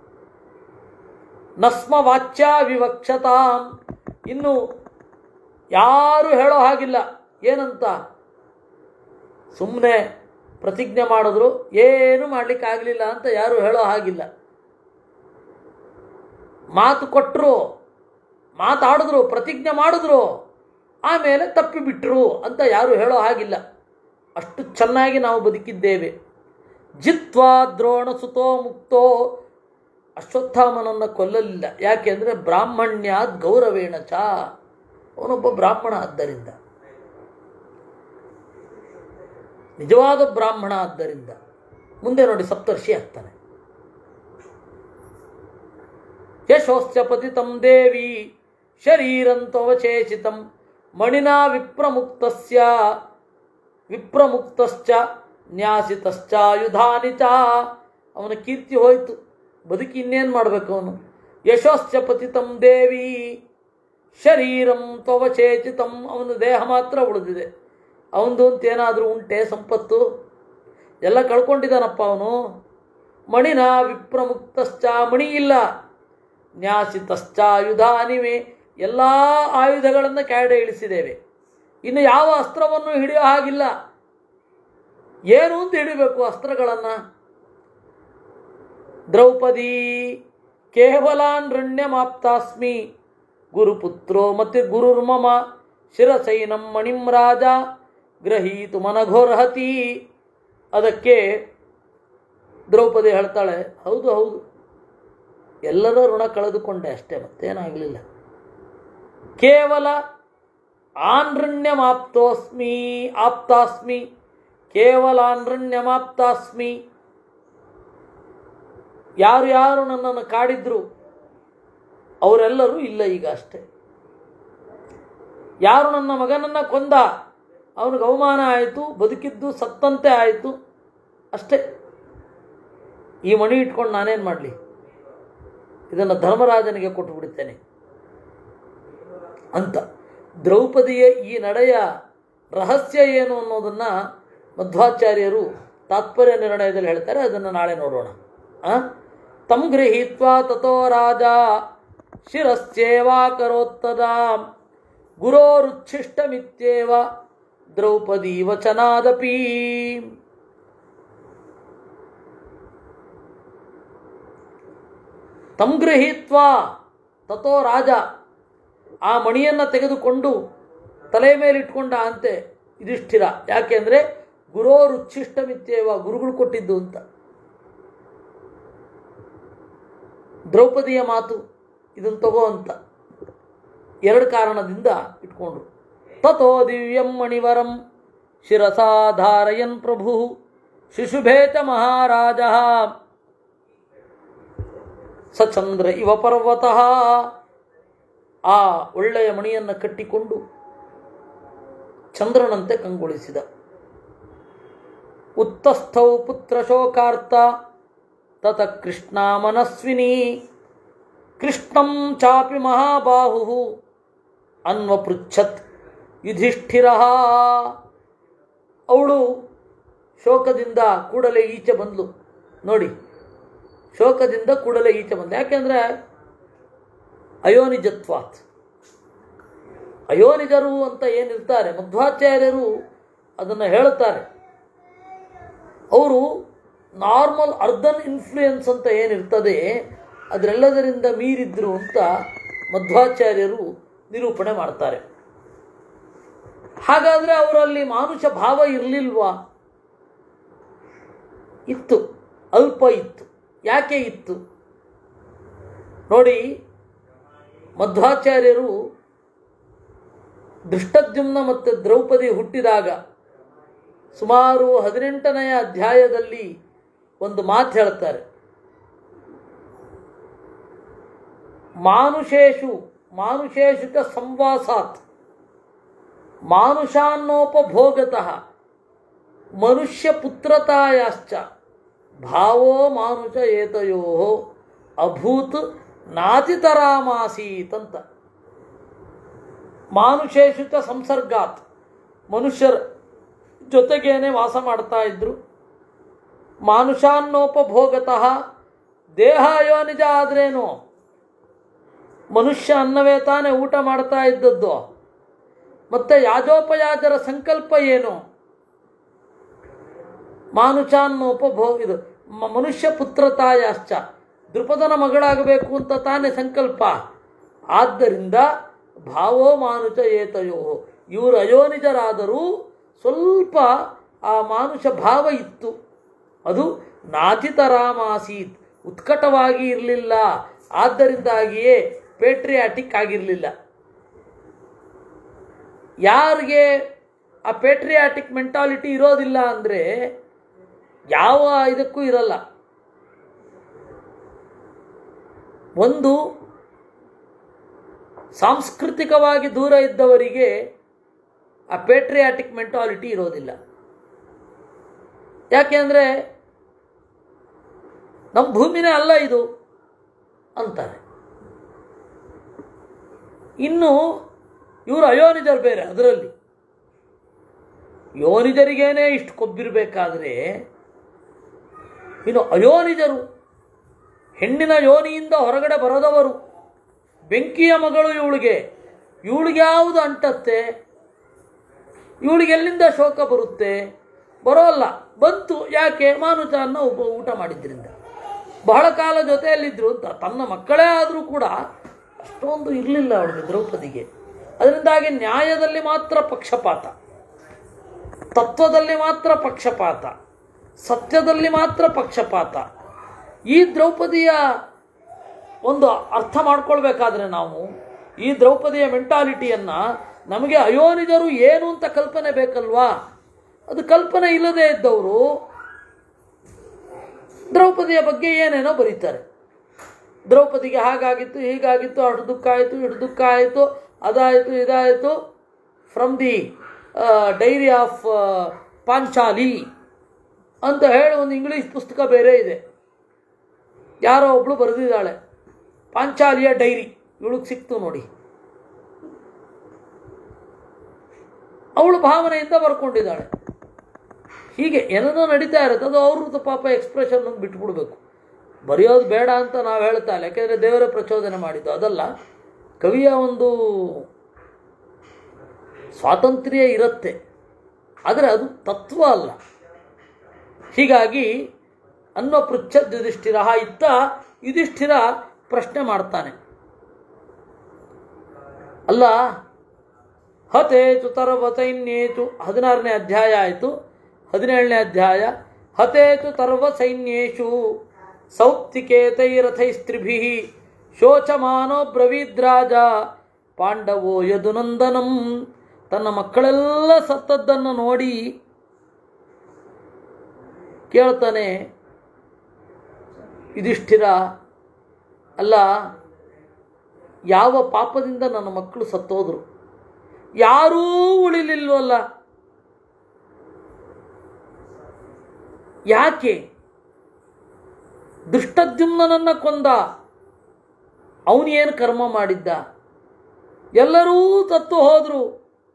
ನಸ್ಮ ವಾಚ್ಯ ವಿವಕ್ಷತಾಂ ಇನ್ನು ಯಾರು ಹೇಳೋ ಹಾಗಿಲ್ಲ ಏನಂತ ಸುಮ್ಮನೆ ಪ್ರತಿಜ್ಞೆ ಮಾಡಿದ್ರು ಏನು ಮಾಡಲಿಕ್ಕೆ ಆಗಲಿಲ್ಲ ಅಂತ ಯಾರು ಹೇಳೋ ಹಾಗಿಲ್ಲ ಮಾತು ಕೊಟ್ಟರು ಮಾತಾಡಿದ್ರು ಪ್ರತಿಜ್ಞೆ ಮಾಡಿದ್ರು ಆಮೇಲೆ ತಪ್ಪಿಬಿಟ್ರು ಅಂತ ಯಾರು ಹೇಳೋ ಹಾಗಿಲ್ಲ ಅಷ್ಟು ಚೆನ್ನಾಗಿ ನಾವು ಬದುಕಿದ್ದೇವೆ ಜಿತ್ವಾ ದ್ರೋಣ ಸುತೋ ಮುಕ್ತೋ ಅಶ್ವತ್ಥಾಮನನ್ನು ಕೊಲ್ಲಲಿಲ್ಲ ಯಾಕೆಂದರೆ ಬ್ರಾಹ್ಮಣ್ಯಾದ್ ಗೌರವೇಣ ಚ ಅವನೊಬ್ಬ ಬ್ರಾಹ್ಮಣ ಆದ್ದರಿಂದ ನಿಜವಾದ ಬ್ರಾಹ್ಮಣ ಆದ್ದರಿಂದ ಮುಂದೆ ನೋಡಿ ಸಪ್ತರ್ಷಿ ಆಗ್ತಾನೆ ಯಶೋಶ್ಚ ಪತಿತಂ ದೇವಿ ಶರೀರಂತವಚೇಚಿತಂ ಮಣಿನಾ ವಿಪ್ರಮುಕ್ತಸ್ಯ ವಿಪ್ರಮುಕ್ತಶ್ಚ ನ್ಯಾಸಿತಶ್ಚಾಯುಧಾನಿ ಚ ಅವನ ಕೀರ್ತಿ ಹೋಯಿತು ಬದುಕಿ ಇನ್ನೇನು ಮಾಡಬೇಕು ಅವನು ಯಶೋಶ್ಚ ಪತಿತಂ ದೇವಿ ಶರೀರಂ ತ್ವವಚೇಚಿತಂ ಅವನ ದೇಹ ಮಾತ್ರ ಉಳಿದಿದೆ ಅವನದು ಅಂತ ಏನಾದರೂ ಉಂಟೆ ಸಂಪತ್ತು ಎಲ್ಲ ಕಳ್ಕೊಂಡಿದ್ದಾನಪ್ಪ ಅವನು ಮಣಿನ ವಿಪ್ರಮುಕ್ತಶ್ಚ ಮಣಿ ಇಲ್ಲ ನ್ಯಾಸಿತಶ್ಚಾಯುಧಾನಿವೆ ಎಲ್ಲ ಆಯುಧಗಳನ್ನು ಕೆಳಗಡೆ ಇಳಿಸಿದ್ದೇವೆ ಇನ್ನು ಯಾವ ಅಸ್ತ್ರವನ್ನು ಹಿಡಿಯೋ ಹಾಗಿಲ್ಲ ಏನು ಅಂತ ಹಿಡಿಬೇಕು ಅಸ್ತ್ರಗಳನ್ನು ದ್ರೌಪದಿ ಕೇವಲಾನ್ರಣ್ಯಮಾಪ್ತಾಸ್ಮಿ ಗುರುಪುತ್ರೋ ಮತ್ತೆ ಗುರುರ್ಮಮ ಶಿರಸೈನಂ ಮಣಿಂ ರಾಜ ಗ್ರಹೀತು ಮನಘೋರ್ಹತಿ ಅದಕ್ಕೆ ದ್ರೌಪದಿ ಹೇಳ್ತಾಳೆ ಹೌದು ಹೌದು ಎಲ್ಲರ ಋಣ ಕಳೆದುಕೊಂಡೆ ಅಷ್ಟೇ ಮತ್ತೇನಾಗಲಿಲ್ಲ ಕೇವಲ ಆನ್ರಣ್ಯಮಾಪ್ತೋಸ್ಮಿ ಆಪ್ತಾಸ್ಮಿ ಕೇವಲ ಆನ್ರಣ್ಯಮಾಪ್ತಾಸ್ಮಿ ಯಾರು ಯಾರು ನನ್ನನ್ನು ಕಾಡಿದ್ರು ಅವರೆಲ್ಲರೂ ಇಲ್ಲ ಈಗ ಅಷ್ಟೇ ಯಾರು ನನ್ನ ಮಗನನ್ನು ಕೊಂದ ಅವನಿಗೆ ಅವಮಾನ ಆಯಿತು ಬದುಕಿದ್ದು ಸತ್ತಂತೆ ಆಯಿತು ಅಷ್ಟೇ ಈ ಮಣಿ ಇಟ್ಕೊಂಡು ನಾನೇನು ಮಾಡಲಿ ಇದನ್ನು ಧರ್ಮರಾಜನಿಗೆ ಕೊಟ್ಟು ಬಿಡುತ್ತೇನೆ ಅಂತ ದ್ರೌಪದಿಯ ಈ ನಡೆಯ ರಹಸ್ಯ ಏನು ಅನ್ನೋದನ್ನು ಮಧ್ವಾಚಾರ್ಯರು ತಾತ್ಪರ್ಯ ನಿರ್ಣಯದಲ್ಲಿ ಹೇಳ್ತಾರೆ ಅದನ್ನು ನಾಳೆ ನೋಡೋಣ ಆ? ತಂ ಗೃಹೀತ್ವಾ ತಥೋ ರಾಜ ಶಿರಸ್ಯೇವಾಕರೋತ್ತದ ಗುರೋರುಚ್ಛಿಷ್ಟಮಿತ್ಯೇವ ದ್ರೌಪದಿ ವಚನಾದಪಿ ತಂ ಗೃಹೀತ್ವಾ ತಥೋ ರಾಜ ಆ ಮಣಿಯನ್ನು ತೆಗೆದುಕೊಂಡು ತಲೆ ಮೇಲಿಟ್ಕೊಂಡ ಅಂತೆ ಯುಧಿಷ್ಠಿರ ಯಾಕೆಂದರೆ ಗುರೋರುಚ್ಛಿಷ್ಟಮಿತ್ಯೇವ ಗುರುಗಳು ಕೊಟ್ಟಿದ್ದು ಅಂತ ದ್ರೌಪದಿಯ ಮಾತು ಇದನ್ನು ತಗೋ ಅಂತ ಎರಡು ಕಾರಣದಿಂದ ಇಟ್ಕೊಂಡ್ರು ತಥೋ ದಿವ್ಯಂ ಮಣಿವರಂ ಶಿರಸಾಧಾರಯನ್ ಪ್ರಭು ಶಿಶುಭೇತ ಮಹಾರಾಜ ಸಚಂದ್ರ ಇವ ಪರ್ವತಃ ಆ ಒಳ್ಳೆಯ ಮಣಿಯನ್ನು ಕಟ್ಟಿಕೊಂಡು ಚಂದ್ರನಂತೆ ಕಂಗೊಳಿಸಿದ ಉತ್ತಸ್ಥೌ ಪುತ್ರ ಶೋಕಾರ್ಥ ತತ ಕೃಷ್ಣ ಮನಸ್ವಿನಿ ಕೃಷ್ಣಂ ಚಾಪಿ ಮಹಾಬಾಹು ಅನ್ವಪೃಚ್ಛತ್ ಯುಧಿಷ್ಠಿರ ಅವಳು ಶೋಕದಿಂದ ಕೂಡಲೇ ಈಚೆ ಬಂದ್ಲು ನೋಡಿ ಶೋಕದಿಂದ ಕೂಡಲೇ ಈಚೆ ಬಂದ ಯಾಕೆಂದರೆ ಅಯೋನಿಜತ್ವಾತ್ ಅಯೋನಿಜರು ಅಂತ ಏನಿರ್ತಾರೆ ಮಧ್ವಾಚಾರ್ಯರು ಅದನ್ನು ಹೇಳುತ್ತಾರೆ ಅವರು ನಾರ್ಮಲ್ ಅರ್ಧನ್ ಇನ್ಫ್ಲೂಯೆನ್ಸ್ ಅಂತ ಏನಿರ್ತದೆ ಅದರೆಲ್ಲದರಿಂದ ಮೀರಿದ್ರು ಅಂತ ಮಧ್ವಾಚಾರ್ಯರು ನಿರೂಪಣೆ ಮಾಡ್ತಾರೆ ಹಾಗಾದರೆ ಅವರಲ್ಲಿ ಮಾನುಷ ಭಾವ ಇರಲಿಲ್ವಾ ಇತ್ತು ಅಲ್ಪ ಇತ್ತು ಯಾಕೆ ಇತ್ತು ನೋಡಿ ಮಧ್ವಾಚಾರ್ಯರು ದೃಷ್ಟದ್ಯುಮ್ನ ಮತ್ತು ದ್ರೌಪದಿ ಹುಟ್ಟಿದಾಗ ಸುಮಾರು ಹದಿನೆಂಟನೆಯ ಅಧ್ಯಾಯದಲ್ಲಿ ಒಂದು ಮಾತು ಹೇಳ್ತಾರೆ ಮಾನುಷೇಷು ಮಾನುಷೇಷು ಚ ಸಂವಾಸಾತ್ ಮಾನುಷಾನ್ನೋಪಭೋಗತಃ ಮನುಷ್ಯ ಪುತ್ರತಾಯಾಶ್ಚ ಭಾವೋ ಮಾನುಷ ಏತಯೋ ಅಭೂತ್ ನಾತಿತರಾಮಾಸೀತ್ ಅಂತ ಮಾನುಷೇಷು ಚ ಸಂಸರ್ಗಾತ್ ಮನುಷ್ಯರ ಜೊತೆಗೇನೆ ವಾಸ ಮಾಡ್ತಾ ಇದ್ರು ಮಾನುಷಾನ್ನೋಪಭೋಗತಃ ದೇಹ ಅಯೋನಿಜ ಆದ್ರೇನು ಮನುಷ್ಯ ಅನ್ನವೇ ತಾನೇ ಊಟ ಮಾಡ್ತಾ ಇದ್ದದ್ದು ಮತ್ತೆ ಯಾಜೋಪಯಾಜರ ಸಂಕಲ್ಪ ಏನು ಮಾನುಷಾನ್ನೋಪಭೋಗ ಇದು ಮ- ಮನುಷ್ಯ ಪುತ್ರತಾಯಾಶ್ಚ ದೃಪದನ ಮಗಳಾಗಬೇಕು ಅಂತ ತಾನೇ ಸಂಕಲ್ಪ ಆದ್ದರಿಂದ ಭಾವೋ ಮಾನುಷ ಏತಯೋ ಇವರು ಅಯೋನಿಜರಾದರೂ ಸ್ವಲ್ಪ ಆ ಮಾನುಷ ಭಾವ ಇತ್ತು ಅದು ನಾತಿತರಾಮಾಸೀತ್ ಉತ್ಕಟವಾಗಿ ಇರಲಿಲ್ಲ ಆದ್ದರಿಂದಾಗಿಯೇ ಪೇಟ್ರಿಯಾಟಿಕ್ ಆಗಿರಲಿಲ್ಲ ಯಾರಿಗೆ ಆ ಪೇಟ್ರಿಯಾಟಿಕ್ ಮೆಂಟಾಲಿಟಿ ಇರೋದಿಲ್ಲ ಅಂದರೆ ಯಾವ ಇದಕ್ಕೂ ಇರಲ್ಲ ಒಂದು ಸಾಂಸ್ಕೃತಿಕವಾಗಿ ದೂರ ಇದ್ದವರಿಗೆ ಆ ಪೇಟ್ರಿಯಾಟಿಕ್ ಮೆಂಟಾಲಿಟಿ ಇರೋದಿಲ್ಲ ಯಾಕೆಂದರೆ ನಮ್ಮ ಭೂಮಿನೇ ಅಲ್ಲ ಇದು ಅಂತಾರೆ ಇನ್ನು ಇವರು ಅಯೋನಿಜರು ಬೇರೆ ಅದರಲ್ಲಿ ಯೋನಿಜರಿಗೇನೆ ಇಷ್ಟು ಕೊಬ್ಬಿರಬೇಕಾದ್ರೆ ಇನ್ನು ಅಯೋನಿಜರು ಹೆಣ್ಣಿನ ಯೋನಿಯಿಂದ ಹೊರಗಡೆ ಬರದವರು ಬೆಂಕಿಯ ಮಗಳು ಇವಳಿಗೆ ಇವಳಿಗೆ ಯಾವುದು ಅಂಟತ್ತೆ ಇವಳಿಗೆ ಎಲ್ಲಿಂದ ಶೋಕ ಬರುತ್ತೆ ಬರೋಲ್ಲ ಬಂತು ಯಾಕೆ ಮಾನುಷ ಅನ್ನೋ ಒಬ್ಬ ಊಟ ಮಾಡಿದ್ರಿಂದ ಬಹಳ ಕಾಲ ಜೊತೆಯಲ್ಲಿದ್ದರು ಅಂತ ತನ್ನ ಮಕ್ಕಳೇ ಆದರೂ ಕೂಡ ಅಷ್ಟೊಂದು ಇರಲಿಲ್ಲ ಅವಳಿಗೆ ದ್ರೌಪದಿಗೆ ಅದರಿಂದಾಗಿ ನ್ಯಾಯದಲ್ಲಿ ಮಾತ್ರ ಪಕ್ಷಪಾತ ತತ್ವದಲ್ಲಿ ಮಾತ್ರ ಪಕ್ಷಪಾತ ಸತ್ಯದಲ್ಲಿ ಮಾತ್ರ ಪಕ್ಷಪಾತ ಈ ದ್ರೌಪದಿಯ ಒಂದು ಅರ್ಥ ಮಾಡ್ಕೊಳ್ಬೇಕಾದ್ರೆ ನಾವು ಈ ದ್ರೌಪದಿಯ ಮೆಂಟಾಲಿಟಿಯನ್ನು ನಮಗೆ ಅಯೋನಿಜರು ಏನು ಅಂತ ಕಲ್ಪನೆ ಬೇಕಲ್ವಾ ಅದು ಕಲ್ಪನೆ ಇಲ್ಲದೆ ಇದ್ದವರು ದ್ರೌಪದಿಯ ಬಗ್ಗೆ ಏನೇನೋ ಬರೀತಾರೆ ದ್ರೌಪದಿಗೆ ಹಾಗಾಗಿತ್ತು ಹೀಗಾಗಿತ್ತು ಅಷ್ಟು ದುಃಖ ಆಯಿತು ಇಷ್ಟು ದುಃಖ ಆಯಿತು ಅದಾಯಿತು ಇದಾಯಿತು from the diary of Panchali ಅಂತ ಹೇಳಿ ಒಂದು ಇಂಗ್ಲೀಷ್ ಪುಸ್ತಕ ಬೇರೆ ಇದೆ ಯಾರೋ ಒಬ್ಳು ಬರೆದಿದ್ದಾಳೆ ಪಾಂಚಾಲಿಯ ಡೈರಿ ಇವಳಿಗೆ ಸಿಕ್ತು ನೋಡಿ ಅವಳು ಭಾವನೆಯಿಂದ ಬರ್ಕೊಂಡಿದ್ದಾಳೆ ಹೀಗೆ ಏನೇನೋ ನಡೀತಾ ಇರುತ್ತೆ ಅದು ಅವ್ರದ್ದು ಪಾಪ ಎಕ್ಸ್ಪ್ರೆಷನ್ ಒಂದು ಬಿಟ್ಬಿಡ್ಬೇಕು ಬರೆಯೋದು ಬೇಡ ಅಂತ ನಾವು ಹೇಳ್ತಾ ಇಲ್ಲ ಯಾಕೆಂದರೆ ದೇವರೇ ಪ್ರಚೋದನೆ ಮಾಡಿದ್ದು ಅದಲ್ಲ ಕವಿಯ ಒಂದು ಸ್ವಾತಂತ್ರ್ಯ ಇರುತ್ತೆ ಆದರೆ ಅದು ತತ್ವ ಅಲ್ಲ ಹೀಗಾಗಿ ಅನ್ನೋ ಪೃಚ್ಛ ಯುಧಿಷ್ಠಿರ ಇತ್ತ ಯುಧಿಷ್ಠಿರ ಪ್ರಶ್ನೆ ಮಾಡ್ತಾನೆ ಅಲ್ಲ ಹತೇತು ತರ್ವ ಸೈನ್ಯೇತು ಹದಿನಾರನೇ ಅಧ್ಯಾಯ ಆಯಿತು ಹದಿನೇಳನೇ ಅಧ್ಯಾಯ ಹತೇತು ತರ್ವ ಸೈನ್ಯೇಶು ಸೌಪ್ತಿಕೇತೈರಥೈಸ್ತ್ರಿಭಿ ಶೋಚಮಾನೋ ಬ್ರವೀದ್ರಾಜ ಪಾಂಡವೋ ಯದುನಂದನಂ ತನ್ನ ಮಕ್ಕಳೆಲ್ಲ ಸತ್ತದ್ದನ್ನು ನೋಡಿ ಕೇಳ್ತಾನೆ ಯುಧಿಷ್ಠಿರ ಅಲ್ಲ ಯಾವ ಪಾಪದಿಂದ ನನ್ನ ಮಕ್ಕಳು ಸತ್ತೋದ್ರು ಯಾರೂ ಉಳಿಲಿಲ್ವಲ್ಲ ಯಾಕೆ ದುಷ್ಟದ್ಯುಮ್ನನನ್ನ ಕೊಂದ ಅವನೇನು ಕರ್ಮ ಮಾಡಿದ್ದ ಎಲ್ಲರೂ ತತ್ತು ಹೋದರು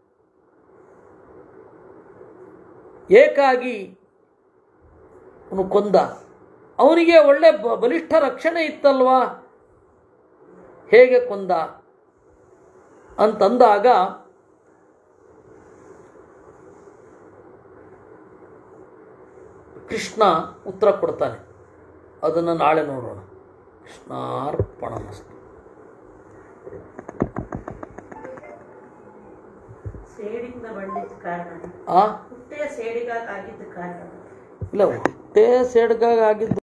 ಏಕಾಗಿ ಅವನು ಕೊಂದ ಅವನಿಗೆ ಒಳ್ಳೆ ಬ- ಬಲಿಷ್ಠ ರಕ್ಷಣೆ ಇತ್ತಲ್ವಾ ಹೇಗೆ ಕೊಂದ ಅಂತಂದಾಗ ಕೃಷ್ಣ ಉತ್ತರ ಕೊಡ್ತಾನೆ ಅದನ್ನು ನಾಳೆ ನೋಡೋಣ ಕೃಷ್ಣಾರ್ಪಣಮಸ್ತು ಸೇಡಿಂದ ಬಂದಿದ್ದ ಕಾರಣ ಆ ಹುಟ್ಟೆಯ ಸೇಡಿಗಾಗಿದ್ದ ಕಾರಣ ಇಲ್ಲ ಹೊಟ್ಟೆ ಸೇಡ್ಗಾಗಿದ್ದು